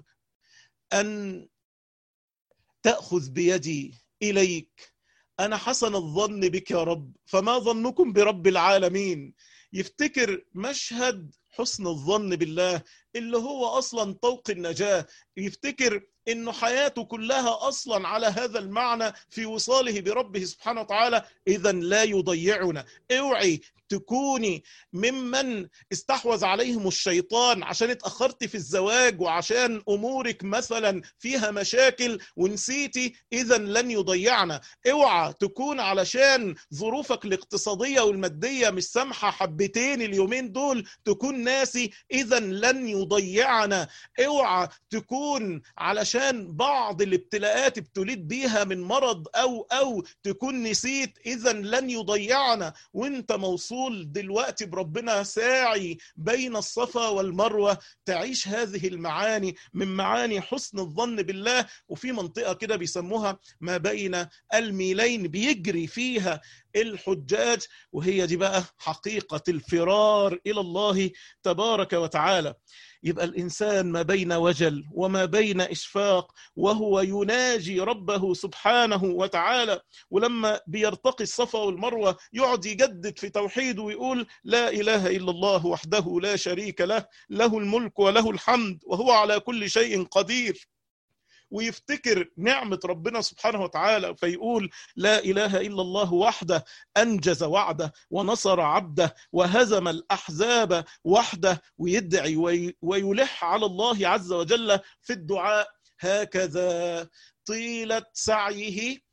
ان تأخذ بيدي إليك أنا حسن الظن بك يا رب فما ظنكم برب العالمين يفتكر مشهد حسن الظن بالله اللي هو أصلا طوق النجاة يفتكر انه حياته كلها اصلا على هذا المعنى في وصاله بربه سبحانه وتعالى اذا لا يضيعنا اوعي تكوني ممن استحوذ عليهم الشيطان عشان اتاخرتي في الزواج وعشان امورك مثلا فيها مشاكل ونسيتي اذا لن يضيعنا اوعى تكون علشان ظروفك الاقتصاديه والماديه مش سامحه حبتين اليومين دول تكون ناسي اذا لن يضيعنا اوعى تكون علشان بعض الابتلاءات ابتليت بيها من مرض او او تكون نسيت اذا لن يضيعنا وانت موصول دلوقتي بربنا ساعي بين الصفا والمروه تعيش هذه المعاني من معاني حسن الظن بالله وفي منطقه كده بيسموها ما بين الميلين بيجري فيها الحجاج وهي دي بقى حقيقه الفرار الى الله تبارك وتعالى يبقى الانسان ما بين وجل وما بين اشفاق وهو يناجي ربه سبحانه وتعالى ولما بيرتقي الصفا والمروه يقعد يجدد في توحيده ويقول لا اله الا الله وحده لا شريك له له الملك وله الحمد وهو على كل شيء قدير ويفتكر نعمة ربنا سبحانه وتعالى فيقول لا إله إلا الله وحده أنجز وعده ونصر عبده وهزم الأحزاب وحده ويدعي ويلح على الله عز وجل في الدعاء هكذا طيلة سعيه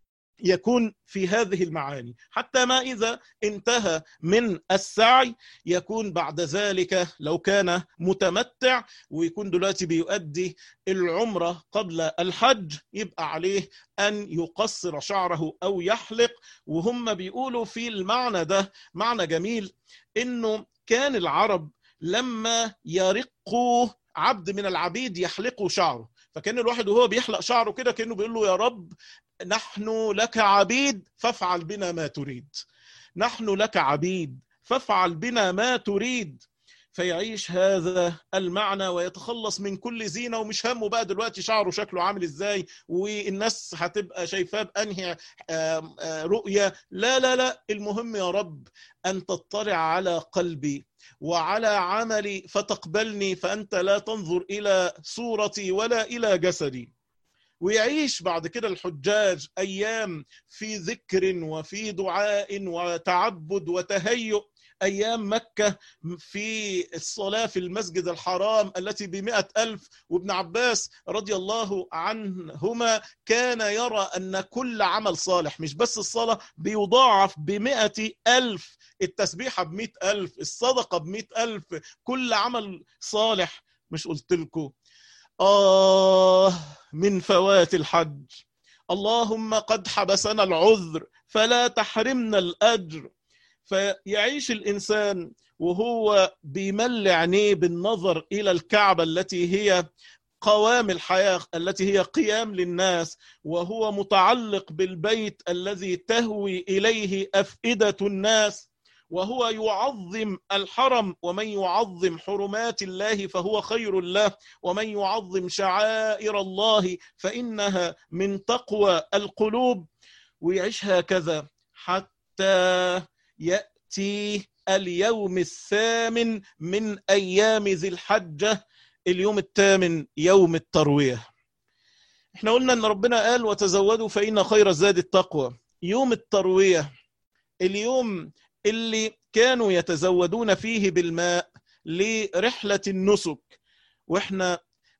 يكون في هذه المعاني حتى ما إذا انتهى من السعي يكون بعد ذلك لو كان متمتع ويكون دلوقتي بيؤدي العمرة قبل الحج يبقى عليه أن يقصر شعره أو يحلق وهم بيقولوا في المعنى ده معنى جميل إنه كان العرب لما يرقوا عبد من العبيد يحلقوا شعره فكان الواحد وهو بيحلق شعره كده كانه بيقول له يا رب نحن لك عبيد فافعل بنا ما تريد نحن لك عبيد فافعل بنا ما تريد فيعيش هذا المعنى ويتخلص من كل زينه ومش همه بقى دلوقتي شعره شكله عامل ازاي والناس هتبقى شايفاه بانهي رؤيه لا لا لا المهم يا رب ان تطلع على قلبي وعلى عملي فتقبلني فانت لا تنظر الى صورتي ولا الى جسدي ويعيش بعد كده الحجاج ايام في ذكر وفي دعاء وتعبد وتهيؤ أيام مكة في الصلاة في المسجد الحرام التي بمئة ألف وابن عباس رضي الله عنهما كان يرى أن كل عمل صالح مش بس الصلاة بيضاعف بمئة ألف التسبيحة بمئة ألف الصدقة بمئة ألف كل عمل صالح مش قلت لكم آه من فوات الحج اللهم قد حبسنا العذر فلا تحرمنا الأجر فيعيش الإنسان وهو بيمل عينيه بالنظر إلى الكعبة التي هي قوام الحياة التي هي قيام للناس وهو متعلق بالبيت الذي تهوي إليه أفئدة الناس وهو يعظم الحرم ومن يعظم حرمات الله فهو خير له ومن يعظم شعائر الله فإنها من تقوى القلوب ويعيش هكذا حتى يأتي اليوم الثامن من أيام ذي الحجة اليوم الثامن يوم التروية احنا قلنا ان ربنا قال وتزودوا فإن خير الزاد التقوى يوم التروية اليوم اللي كانوا يتزودون فيه بالماء لرحلة النسك واحنا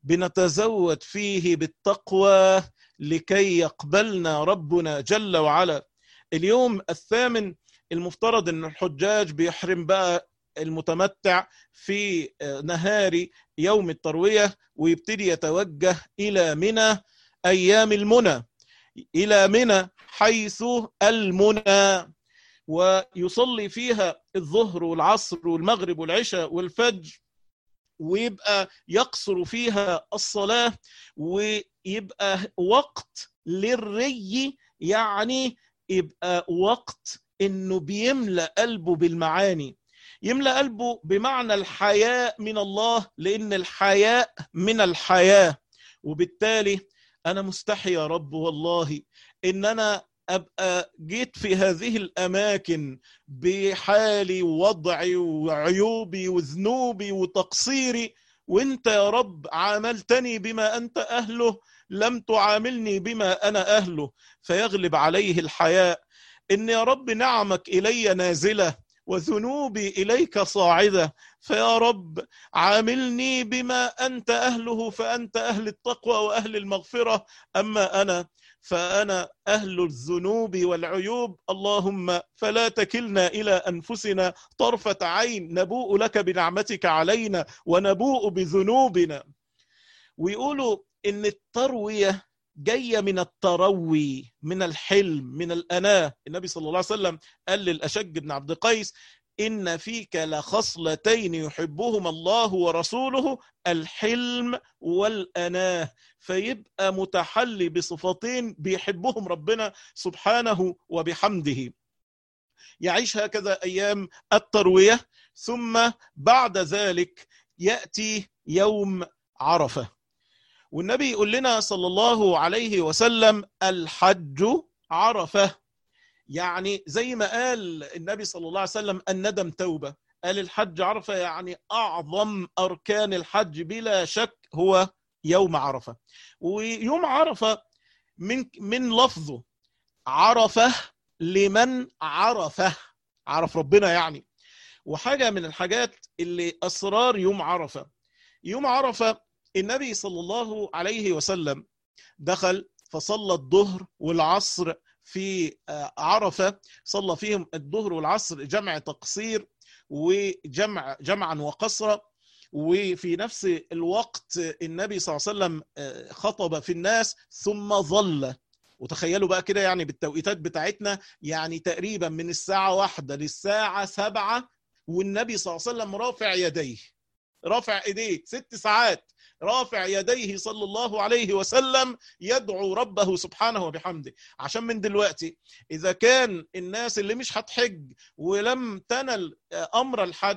بنتزود فيه بالتقوى لكي يقبلنا ربنا جل وعلا اليوم الثامن المفترض ان الحجاج بيحرم بقى المتمتع في نهار يوم التروية ويبتدي يتوجه إلى منى أيام المنى إلى منى حيث المنى ويصلي فيها الظهر والعصر والمغرب والعشاء والفجر ويبقى يقصر فيها الصلاة ويبقى وقت للري يعني يبقى وقت انه بيملأ قلبه بالمعاني يملأ قلبه بمعنى الحياء من الله لأن الحياء من الحياة وبالتالي أنا مستحي يا رب والله إن أنا أبقى جيت في هذه الأماكن بحالي ووضعي وعيوبي وذنوبي وتقصيري وانت يا رب عاملتني بما أنت أهله لم تعاملني بما أنا أهله فيغلب عليه الحياء إن يا رب نعمك إلي نازلة وذنوبي إليك صاعدة فيا رب عاملني بما أنت أهله فأنت أهل التقوى وأهل المغفرة أما أنا فأنا أهل الذنوب والعيوب اللهم فلا تكلنا إلى أنفسنا طرفة عين نبوء لك بنعمتك علينا ونبوء بذنوبنا ويقولوا إن التروية جاية من التروي من الحلم من الأناة النبي صلى الله عليه وسلم قال للأشج بن عبد قيس إن فيك لخصلتين يحبهما الله ورسوله الحلم والأناه فيبقى متحلي بصفتين بيحبهم ربنا سبحانه وبحمده يعيش هكذا أيام التروية ثم بعد ذلك يأتي يوم عرفة والنبي يقول لنا صلى الله عليه وسلم الحج عرفة يعني زي ما قال النبي صلى الله عليه وسلم الندم توبة قال الحج عرفة يعني أعظم أركان الحج بلا شك هو يوم عرفة ويوم عرفة من من لفظه عرفة لمن عرفه عرف ربنا يعني وحاجة من الحاجات اللي أسرار يوم عرفة يوم عرفة النبي صلى الله عليه وسلم دخل فصلى الظهر والعصر في عرفة صلى فيهم الظهر والعصر جمع تقصير وجمع جمعا وقصرا وفي نفس الوقت النبي صلى الله عليه وسلم خطب في الناس ثم ظل وتخيلوا بقى كده يعني بالتوقيتات بتاعتنا يعني تقريبا من الساعة واحدة للساعة سبعة والنبي صلى الله عليه وسلم رافع يديه رافع ايديه ست ساعات رافع يديه صلى الله عليه وسلم يدعو ربه سبحانه وبحمده عشان من دلوقتي إذا كان الناس اللي مش هتحج ولم تنل أمر الحج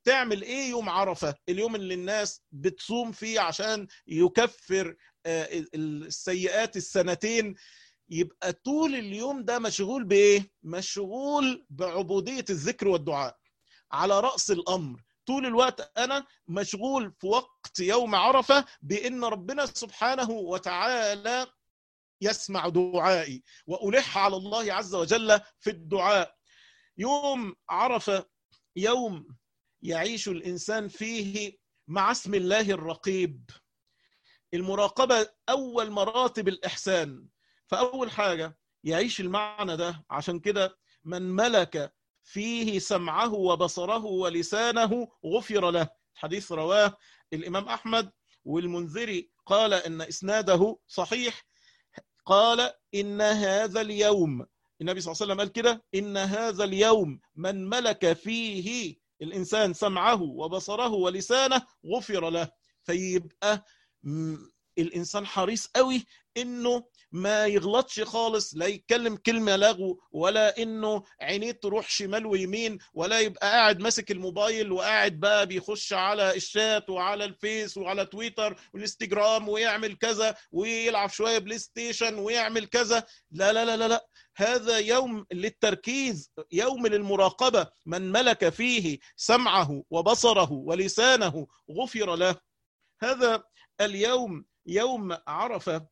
تعمل ايه يوم عرفة اليوم اللي الناس بتصوم فيه عشان يكفر السيئات السنتين يبقى طول اليوم ده مشغول بايه مشغول بعبودية الذكر والدعاء على رأس الأمر طول الوقت أنا مشغول في وقت يوم عرفة بأن ربنا سبحانه وتعالى يسمع دعائي وألح على الله عز وجل في الدعاء يوم عرفة يوم يعيش الإنسان فيه مع اسم الله الرقيب المراقبة أول مراتب الإحسان فأول حاجة يعيش المعنى ده عشان كده من ملك فيه سمعه وبصره ولسانه غفر له حديث رواه الإمام أحمد والمنذري قال إن إسناده صحيح قال إن هذا اليوم النبي صلى الله عليه وسلم قال كده إن هذا اليوم من ملك فيه الإنسان سمعه وبصره ولسانه غفر له فيبقى الإنسان حريص قوي إنه ما يغلطش خالص لا يتكلم كلمة لغو ولا إنه عينيه تروح شمال ويمين ولا يبقى قاعد ماسك الموبايل وقاعد بقى بيخش على الشات وعلى الفيس وعلى تويتر والانستجرام ويعمل كذا ويلعب شوية بلاي ستيشن ويعمل كذا لا لا لا لا, لا. هذا يوم للتركيز يوم للمراقبة من ملك فيه سمعه وبصره ولسانه غفر له هذا اليوم يوم عرفة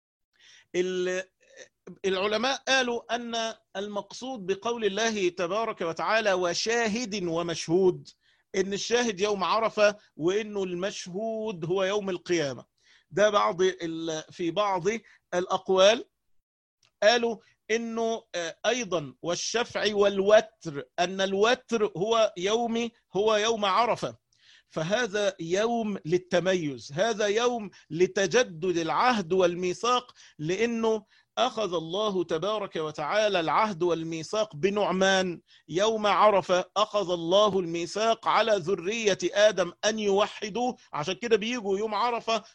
العلماء قالوا أن المقصود بقول الله تبارك وتعالى وشاهد ومشهود إن الشاهد يوم عرفة وإنه المشهود هو يوم القيامة ده بعض في بعض الأقوال قالوا انه ايضا والشفع والوتر ان الوتر هو يوم هو يوم عرفه فهذا يوم للتميز هذا يوم لتجدد العهد والميثاق لانه اخذ الله تبارك وتعالى العهد والميثاق بنعمان يوم عرفه اخذ الله الميثاق على ذريه ادم ان يوحدوه عشان كده بيجوا يوم عرفه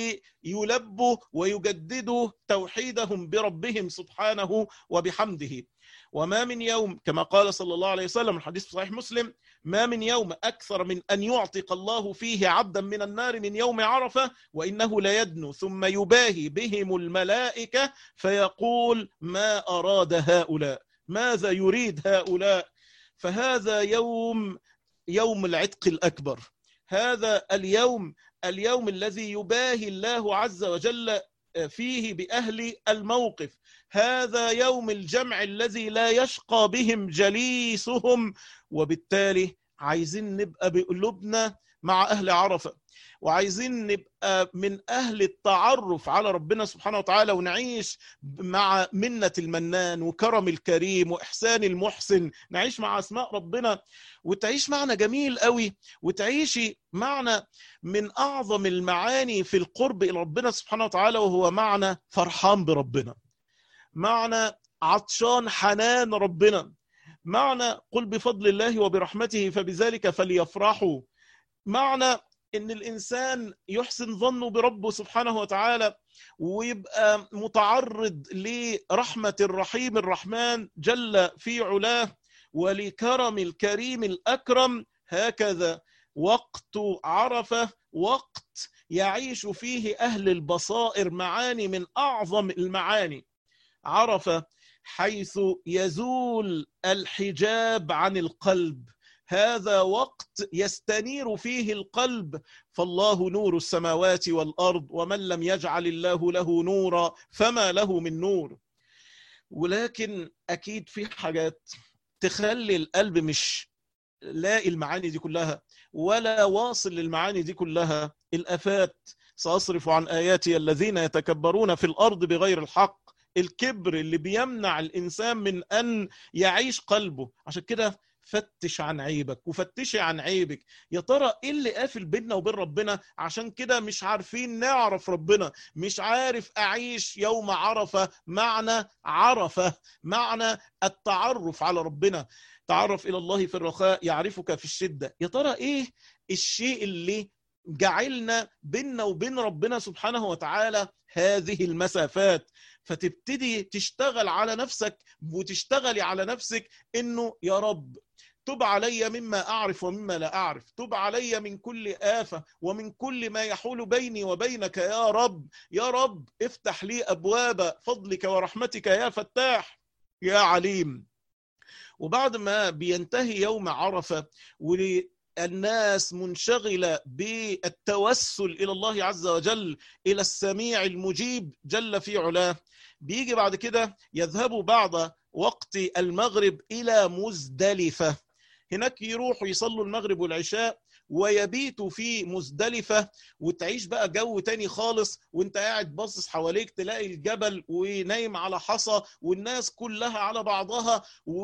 ويلبوا ويجددوا توحيدهم بربهم سبحانه وبحمده وما من يوم كما قال صلى الله عليه وسلم الحديث في صحيح مسلم ما من يوم أكثر من أن يعتق الله فيه عبدا من النار من يوم عرفة وإنه ليدنو ثم يباهي بهم الملائكة فيقول ما أراد هؤلاء ماذا يريد هؤلاء فهذا يوم يوم العتق الأكبر هذا اليوم اليوم الذي يباهي الله عز وجل فيه بأهل الموقف هذا يوم الجمع الذي لا يشقى بهم جليسهم وبالتالي عايزين نبقى بقلوبنا مع أهل عرفة وعايزين نبقى من أهل التعرف على ربنا سبحانه وتعالى ونعيش مع منة المنان وكرم الكريم وإحسان المحسن نعيش مع أسماء ربنا وتعيش معنى جميل قوي وتعيشي معنى من أعظم المعاني في القرب إلى ربنا سبحانه وتعالى وهو معنى فرحان بربنا معنى عطشان حنان ربنا معنى قل بفضل الله وبرحمته فبذلك فليفرحوا معنى ان الانسان يحسن ظنه بربه سبحانه وتعالى ويبقى متعرض لرحمه الرحيم الرحمن جل في علاه ولكرم الكريم الاكرم هكذا وقت عرفه وقت يعيش فيه اهل البصائر معاني من اعظم المعاني عرفه حيث يزول الحجاب عن القلب هذا وقت يستنير فيه القلب فالله نور السماوات والارض ومن لم يجعل الله له نورا فما له من نور ولكن اكيد في حاجات تخلي القلب مش لاقي المعاني دي كلها ولا واصل للمعاني دي كلها الافات ساصرف عن اياتي الذين يتكبرون في الارض بغير الحق الكبر اللي بيمنع الانسان من ان يعيش قلبه عشان كده فتش عن عيبك وفتشي عن عيبك يا ترى ايه اللي قافل بيننا وبين ربنا عشان كده مش عارفين نعرف ربنا مش عارف اعيش يوم عرفه معنى عرفه معنى التعرف على ربنا تعرف الى الله في الرخاء يعرفك في الشده يا ترى ايه الشيء اللي جعلنا بيننا وبين ربنا سبحانه وتعالى هذه المسافات فتبتدي تشتغل على نفسك وتشتغلي على نفسك انه يا رب تب علي مما أعرف ومما لا أعرف تب علي من كل آفة ومن كل ما يحول بيني وبينك يا رب يا رب افتح لي أبواب فضلك ورحمتك يا فتاح يا عليم وبعد ما بينتهي يوم عرفة الناس منشغلة بالتوسل إلى الله عز وجل إلى السميع المجيب جل في علاه بيجي بعد كده يذهبوا بعد وقت المغرب إلى مزدلفة هناك يروحوا يصلوا المغرب والعشاء ويبيتوا في مزدلفة وتعيش بقى جو تاني خالص وانت قاعد باصص حواليك تلاقي الجبل ونايم على حصى والناس كلها على بعضها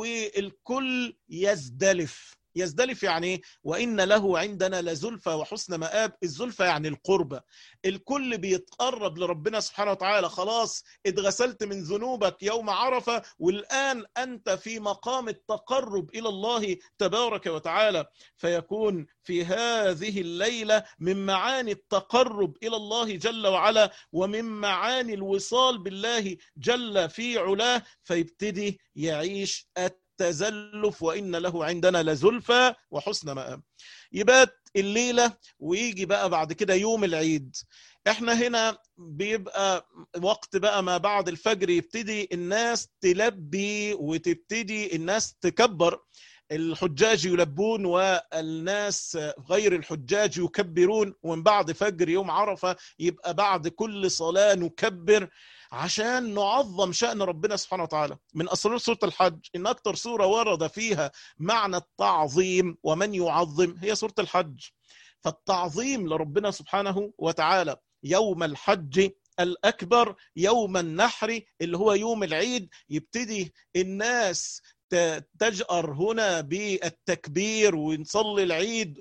والكل يزدلف يزدلف يعني ايه وان له عندنا لزلفى وحسن مآب الزلفى يعني القربة الكل بيتقرب لربنا سبحانه وتعالى خلاص اتغسلت من ذنوبك يوم عرفة والآن أنت في مقام التقرب إلى الله تبارك وتعالى فيكون في هذه الليلة من معاني التقرب إلى الله جل وعلا ومن معاني الوصال بالله جل في علاه فيبتدي يعيش التزلف وإن له عندنا لزلفى وحسن مآب يبات الليلة ويجي بقى بعد كده يوم العيد احنا هنا بيبقى وقت بقى ما بعد الفجر يبتدي الناس تلبي وتبتدي الناس تكبر الحجاج يلبون والناس غير الحجاج يكبرون ومن بعد فجر يوم عرفة يبقى بعد كل صلاة نكبر عشان نعظم شأن ربنا سبحانه وتعالى من أسرار سورة الحج إن أكثر سورة ورد فيها معنى التعظيم ومن يعظم هي سورة الحج فالتعظيم لربنا سبحانه وتعالى يوم الحج الأكبر يوم النحر اللي هو يوم العيد يبتدي الناس تجأر هنا بالتكبير ونصلي العيد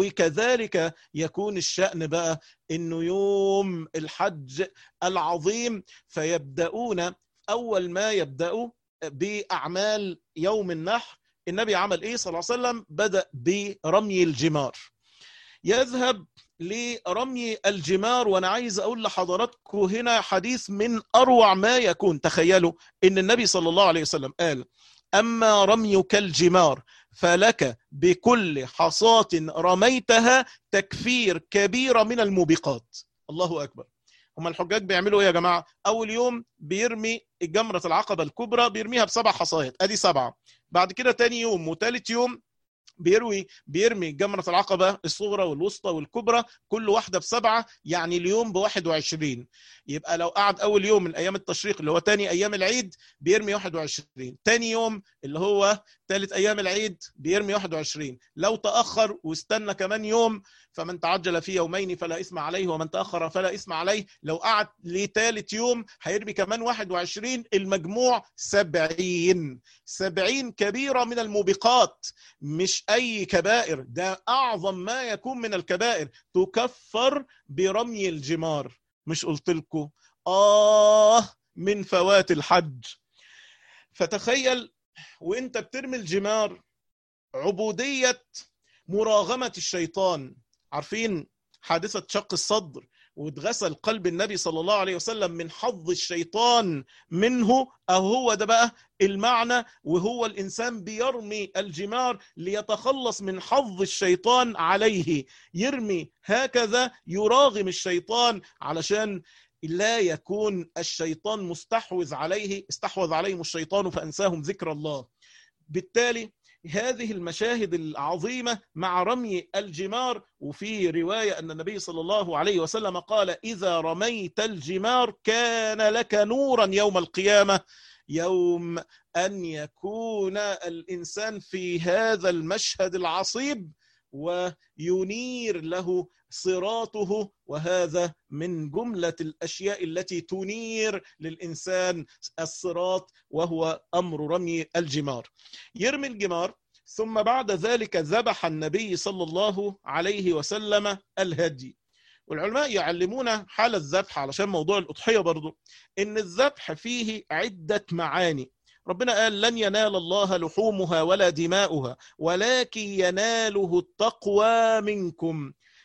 وكذلك يكون الشأن بقى انه يوم الحج العظيم فيبدأون اول ما يبدأوا باعمال يوم النحر النبي عمل ايه صلى الله عليه وسلم بدأ برمي الجمار يذهب لرمي الجمار وانا عايز اقول لحضراتكم هنا حديث من اروع ما يكون تخيلوا ان النبي صلى الله عليه وسلم قال أما رميك الجمار فلك بكل حصاة رميتها تكفير كبيرة من الموبقات الله أكبر هم الحجاج بيعملوا ايه يا جماعة أول يوم بيرمي الجمرة العقبة الكبرى بيرميها بسبع حصايات أدي سبعة بعد كده تاني يوم وتالت يوم بيروي بيرمي جمرة العقبة الصغرى والوسطى والكبرى كل واحدة بسبعة يعني اليوم بواحد وعشرين يبقى لو قعد أول يوم من أيام التشريق اللي هو تاني أيام العيد بيرمي واحد وعشرين تاني يوم اللي هو ثالث أيام العيد بيرمي 21 لو تأخر واستنى كمان يوم فمن تعجل في يومين فلا إثم عليه ومن تأخر فلا إثم عليه لو قعد لثالث يوم هيرمي كمان 21 المجموع 70 70 كبيرة من الموبقات مش أي كبائر ده أعظم ما يكون من الكبائر تكفر برمي الجمار مش قلت لكم آه من فوات الحج فتخيل وانت بترمي الجمار عبودية مراغمة الشيطان عارفين حادثة شق الصدر واتغسل قلب النبي صلى الله عليه وسلم من حظ الشيطان منه أو هو ده بقى المعنى وهو الإنسان بيرمي الجمار ليتخلص من حظ الشيطان عليه يرمي هكذا يراغم الشيطان علشان لا يكون الشيطان مستحوذ عليه استحوذ عليهم الشيطان فأنساهم ذكر الله بالتالي هذه المشاهد العظيمة مع رمي الجمار وفي رواية أن النبي صلى الله عليه وسلم قال إذا رميت الجمار كان لك نورا يوم القيامة يوم أن يكون الإنسان في هذا المشهد العصيب وينير له صراطه وهذا من جملة الأشياء التي تنير للإنسان الصراط وهو أمر رمي الجمار يرمي الجمار ثم بعد ذلك ذبح النبي صلى الله عليه وسلم الهدي والعلماء يعلمونا حال الذبح علشان موضوع الأضحية برضو إن الذبح فيه عدة معاني ربنا قال لن ينال الله لحومها ولا دماؤها ولكن يناله التقوى منكم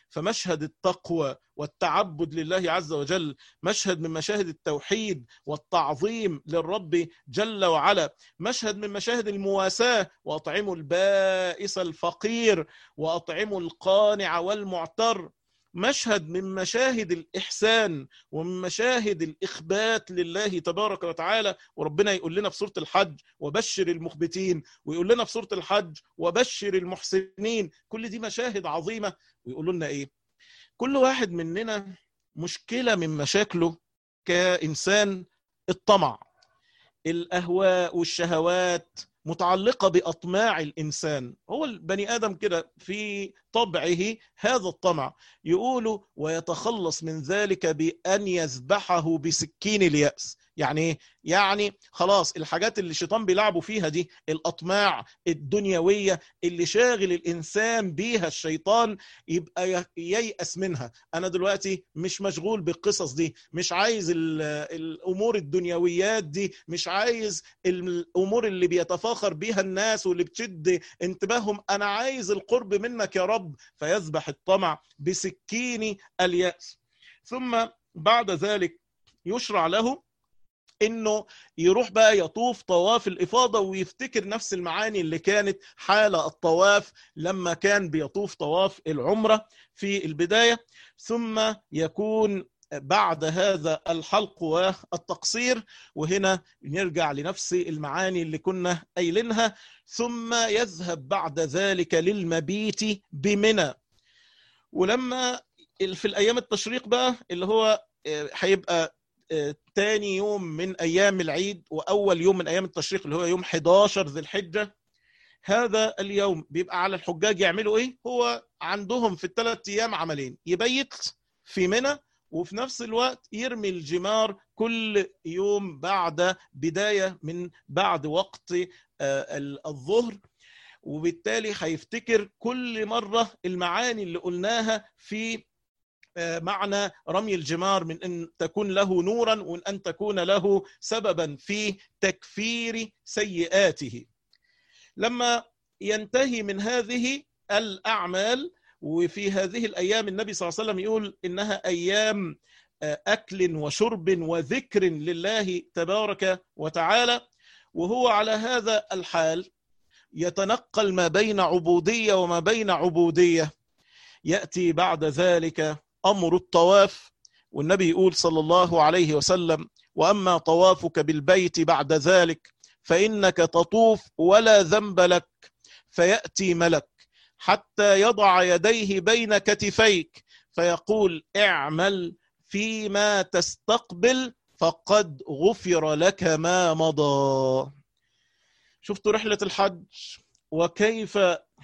فمشهد التقوى والتعبد لله عز وجل مشهد من مشاهد التوحيد والتعظيم للرب جل وعلا مشهد من مشاهد المواساة وأطعموا البائس الفقير وأطعموا القانع والمعتر مشهد من مشاهد الإحسان ومن مشاهد الإخبات لله تبارك وتعالى وربنا يقول لنا في سورة الحج وبشر المخبتين ويقول لنا في سورة الحج وبشر المحسنين كل دي مشاهد عظيمة ويقولوا لنا إيه كل واحد مننا مشكلة من مشاكله كإنسان الطمع الأهواء والشهوات متعلقة بأطماع الإنسان هو البني آدم كده في طبعه هذا الطمع يقول ويتخلص من ذلك بأن يذبحه بسكين اليأس يعني ايه؟ يعني خلاص الحاجات اللي الشيطان بيلعبوا فيها دي الاطماع الدنيويه اللي شاغل الانسان بيها الشيطان يبقى ييأس منها انا دلوقتي مش مشغول بالقصص دي مش عايز الامور الدنيويات دي مش عايز الامور اللي بيتفاخر بيها الناس واللي بتشد انتباههم انا عايز القرب منك يا رب فيذبح الطمع بسكين اليأس ثم بعد ذلك يشرع له انه يروح بقى يطوف طواف الافاضه ويفتكر نفس المعاني اللي كانت حال الطواف لما كان بيطوف طواف العمره في البدايه ثم يكون بعد هذا الحلق والتقصير وهنا نرجع لنفس المعاني اللي كنا قايلينها ثم يذهب بعد ذلك للمبيت بمنى ولما في الايام التشريق بقى اللي هو هيبقى تاني يوم من ايام العيد واول يوم من ايام التشريق اللي هو يوم 11 ذي الحجه هذا اليوم بيبقى على الحجاج يعملوا ايه هو عندهم في الثلاث ايام عملين يبيت في منى وفي نفس الوقت يرمي الجمار كل يوم بعد بدايه من بعد وقت الظهر وبالتالي هيفتكر كل مره المعاني اللي قلناها في معنى رمي الجمار من ان تكون له نورا وان ان تكون له سببا في تكفير سيئاته. لما ينتهي من هذه الاعمال وفي هذه الايام النبي صلى الله عليه وسلم يقول انها ايام اكل وشرب وذكر لله تبارك وتعالى وهو على هذا الحال يتنقل ما بين عبوديه وما بين عبوديه ياتي بعد ذلك امر الطواف والنبي يقول صلى الله عليه وسلم واما طوافك بالبيت بعد ذلك فانك تطوف ولا ذنب لك فياتي ملك حتى يضع يديه بين كتفيك فيقول اعمل فيما تستقبل فقد غفر لك ما مضى شفتوا رحله الحج وكيف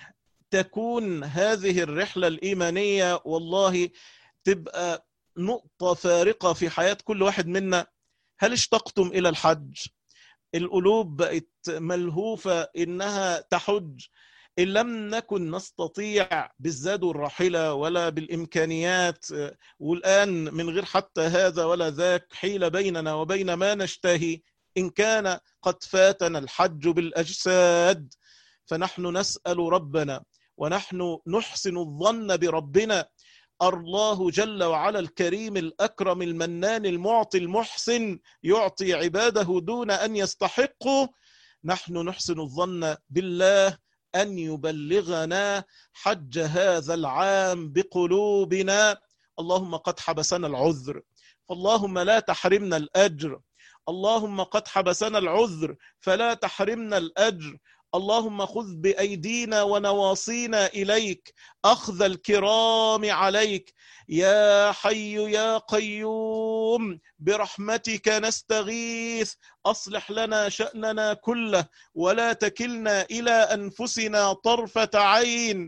تكون هذه الرحله الايمانيه والله تبقى نقطة فارقة في حياة كل واحد منا هل اشتقتم إلى الحج القلوب بقت ملهوفة إنها تحج إن لم نكن نستطيع بالزاد والراحلة ولا بالإمكانيات والآن من غير حتى هذا ولا ذاك حيل بيننا وبين ما نشتهي إن كان قد فاتنا الحج بالأجساد فنحن نسأل ربنا ونحن نحسن الظن بربنا الله جل وعلا الكريم الأكرم المنان المعطي المحسن يعطي عباده دون أن يستحقوا نحن نحسن الظن بالله أن يبلغنا حج هذا العام بقلوبنا اللهم قد حبسنا العذر فاللهم لا تحرمنا الأجر اللهم قد حبسنا العذر فلا تحرمنا الأجر اللهم خذ بايدينا ونواصينا اليك اخذ الكرام عليك يا حي يا قيوم برحمتك نستغيث اصلح لنا شاننا كله ولا تكلنا الى انفسنا طرفه عين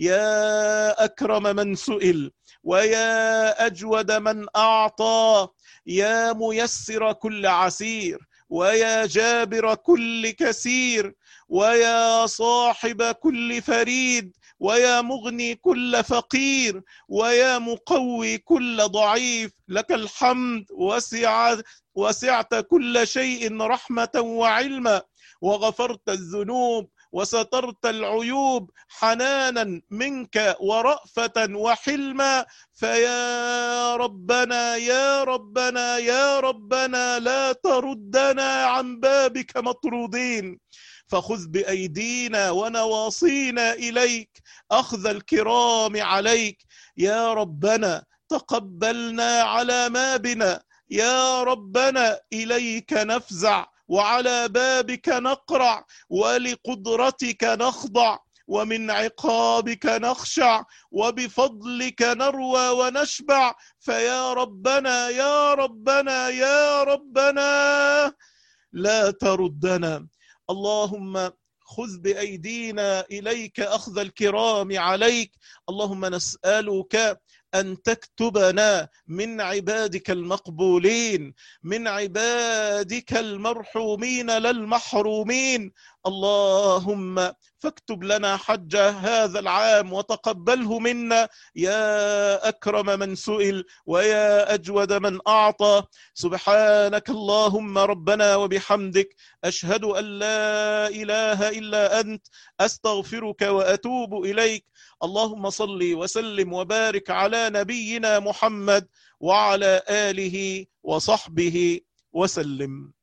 يا اكرم من سئل ويا اجود من اعطى يا ميسر كل عسير ويا جابر كل كسير ويا صاحب كل فريد ويا مغني كل فقير ويا مقوي كل ضعيف لك الحمد وسع وسعت كل شيء رحمة وعلما وغفرت الذنوب وسترت العيوب حنانا منك ورأفة وحلما فيا ربنا يا ربنا يا ربنا لا تردنا عن بابك مطرودين فخذ بأيدينا ونواصينا إليك أخذ الكرام عليك يا ربنا تقبلنا على ما بنا يا ربنا إليك نفزع وعلى بابك نقرع ولقدرتك نخضع ومن عقابك نخشع وبفضلك نروى ونشبع فيا ربنا يا ربنا يا ربنا لا تردنا اللهم خذ بأيدينا إليك أخذ الكرام عليك اللهم نسألك أن تكتبنا من عبادك المقبولين من عبادك المرحومين للمحرومين اللهم فاكتب لنا حج هذا العام وتقبله منا يا أكرم من سئل ويا أجود من أعطى سبحانك اللهم ربنا وبحمدك أشهد أن لا إله إلا أنت أستغفرك وأتوب إليك اللهم صل وسلم وبارك على نبينا محمد وعلى آله وصحبه وسلم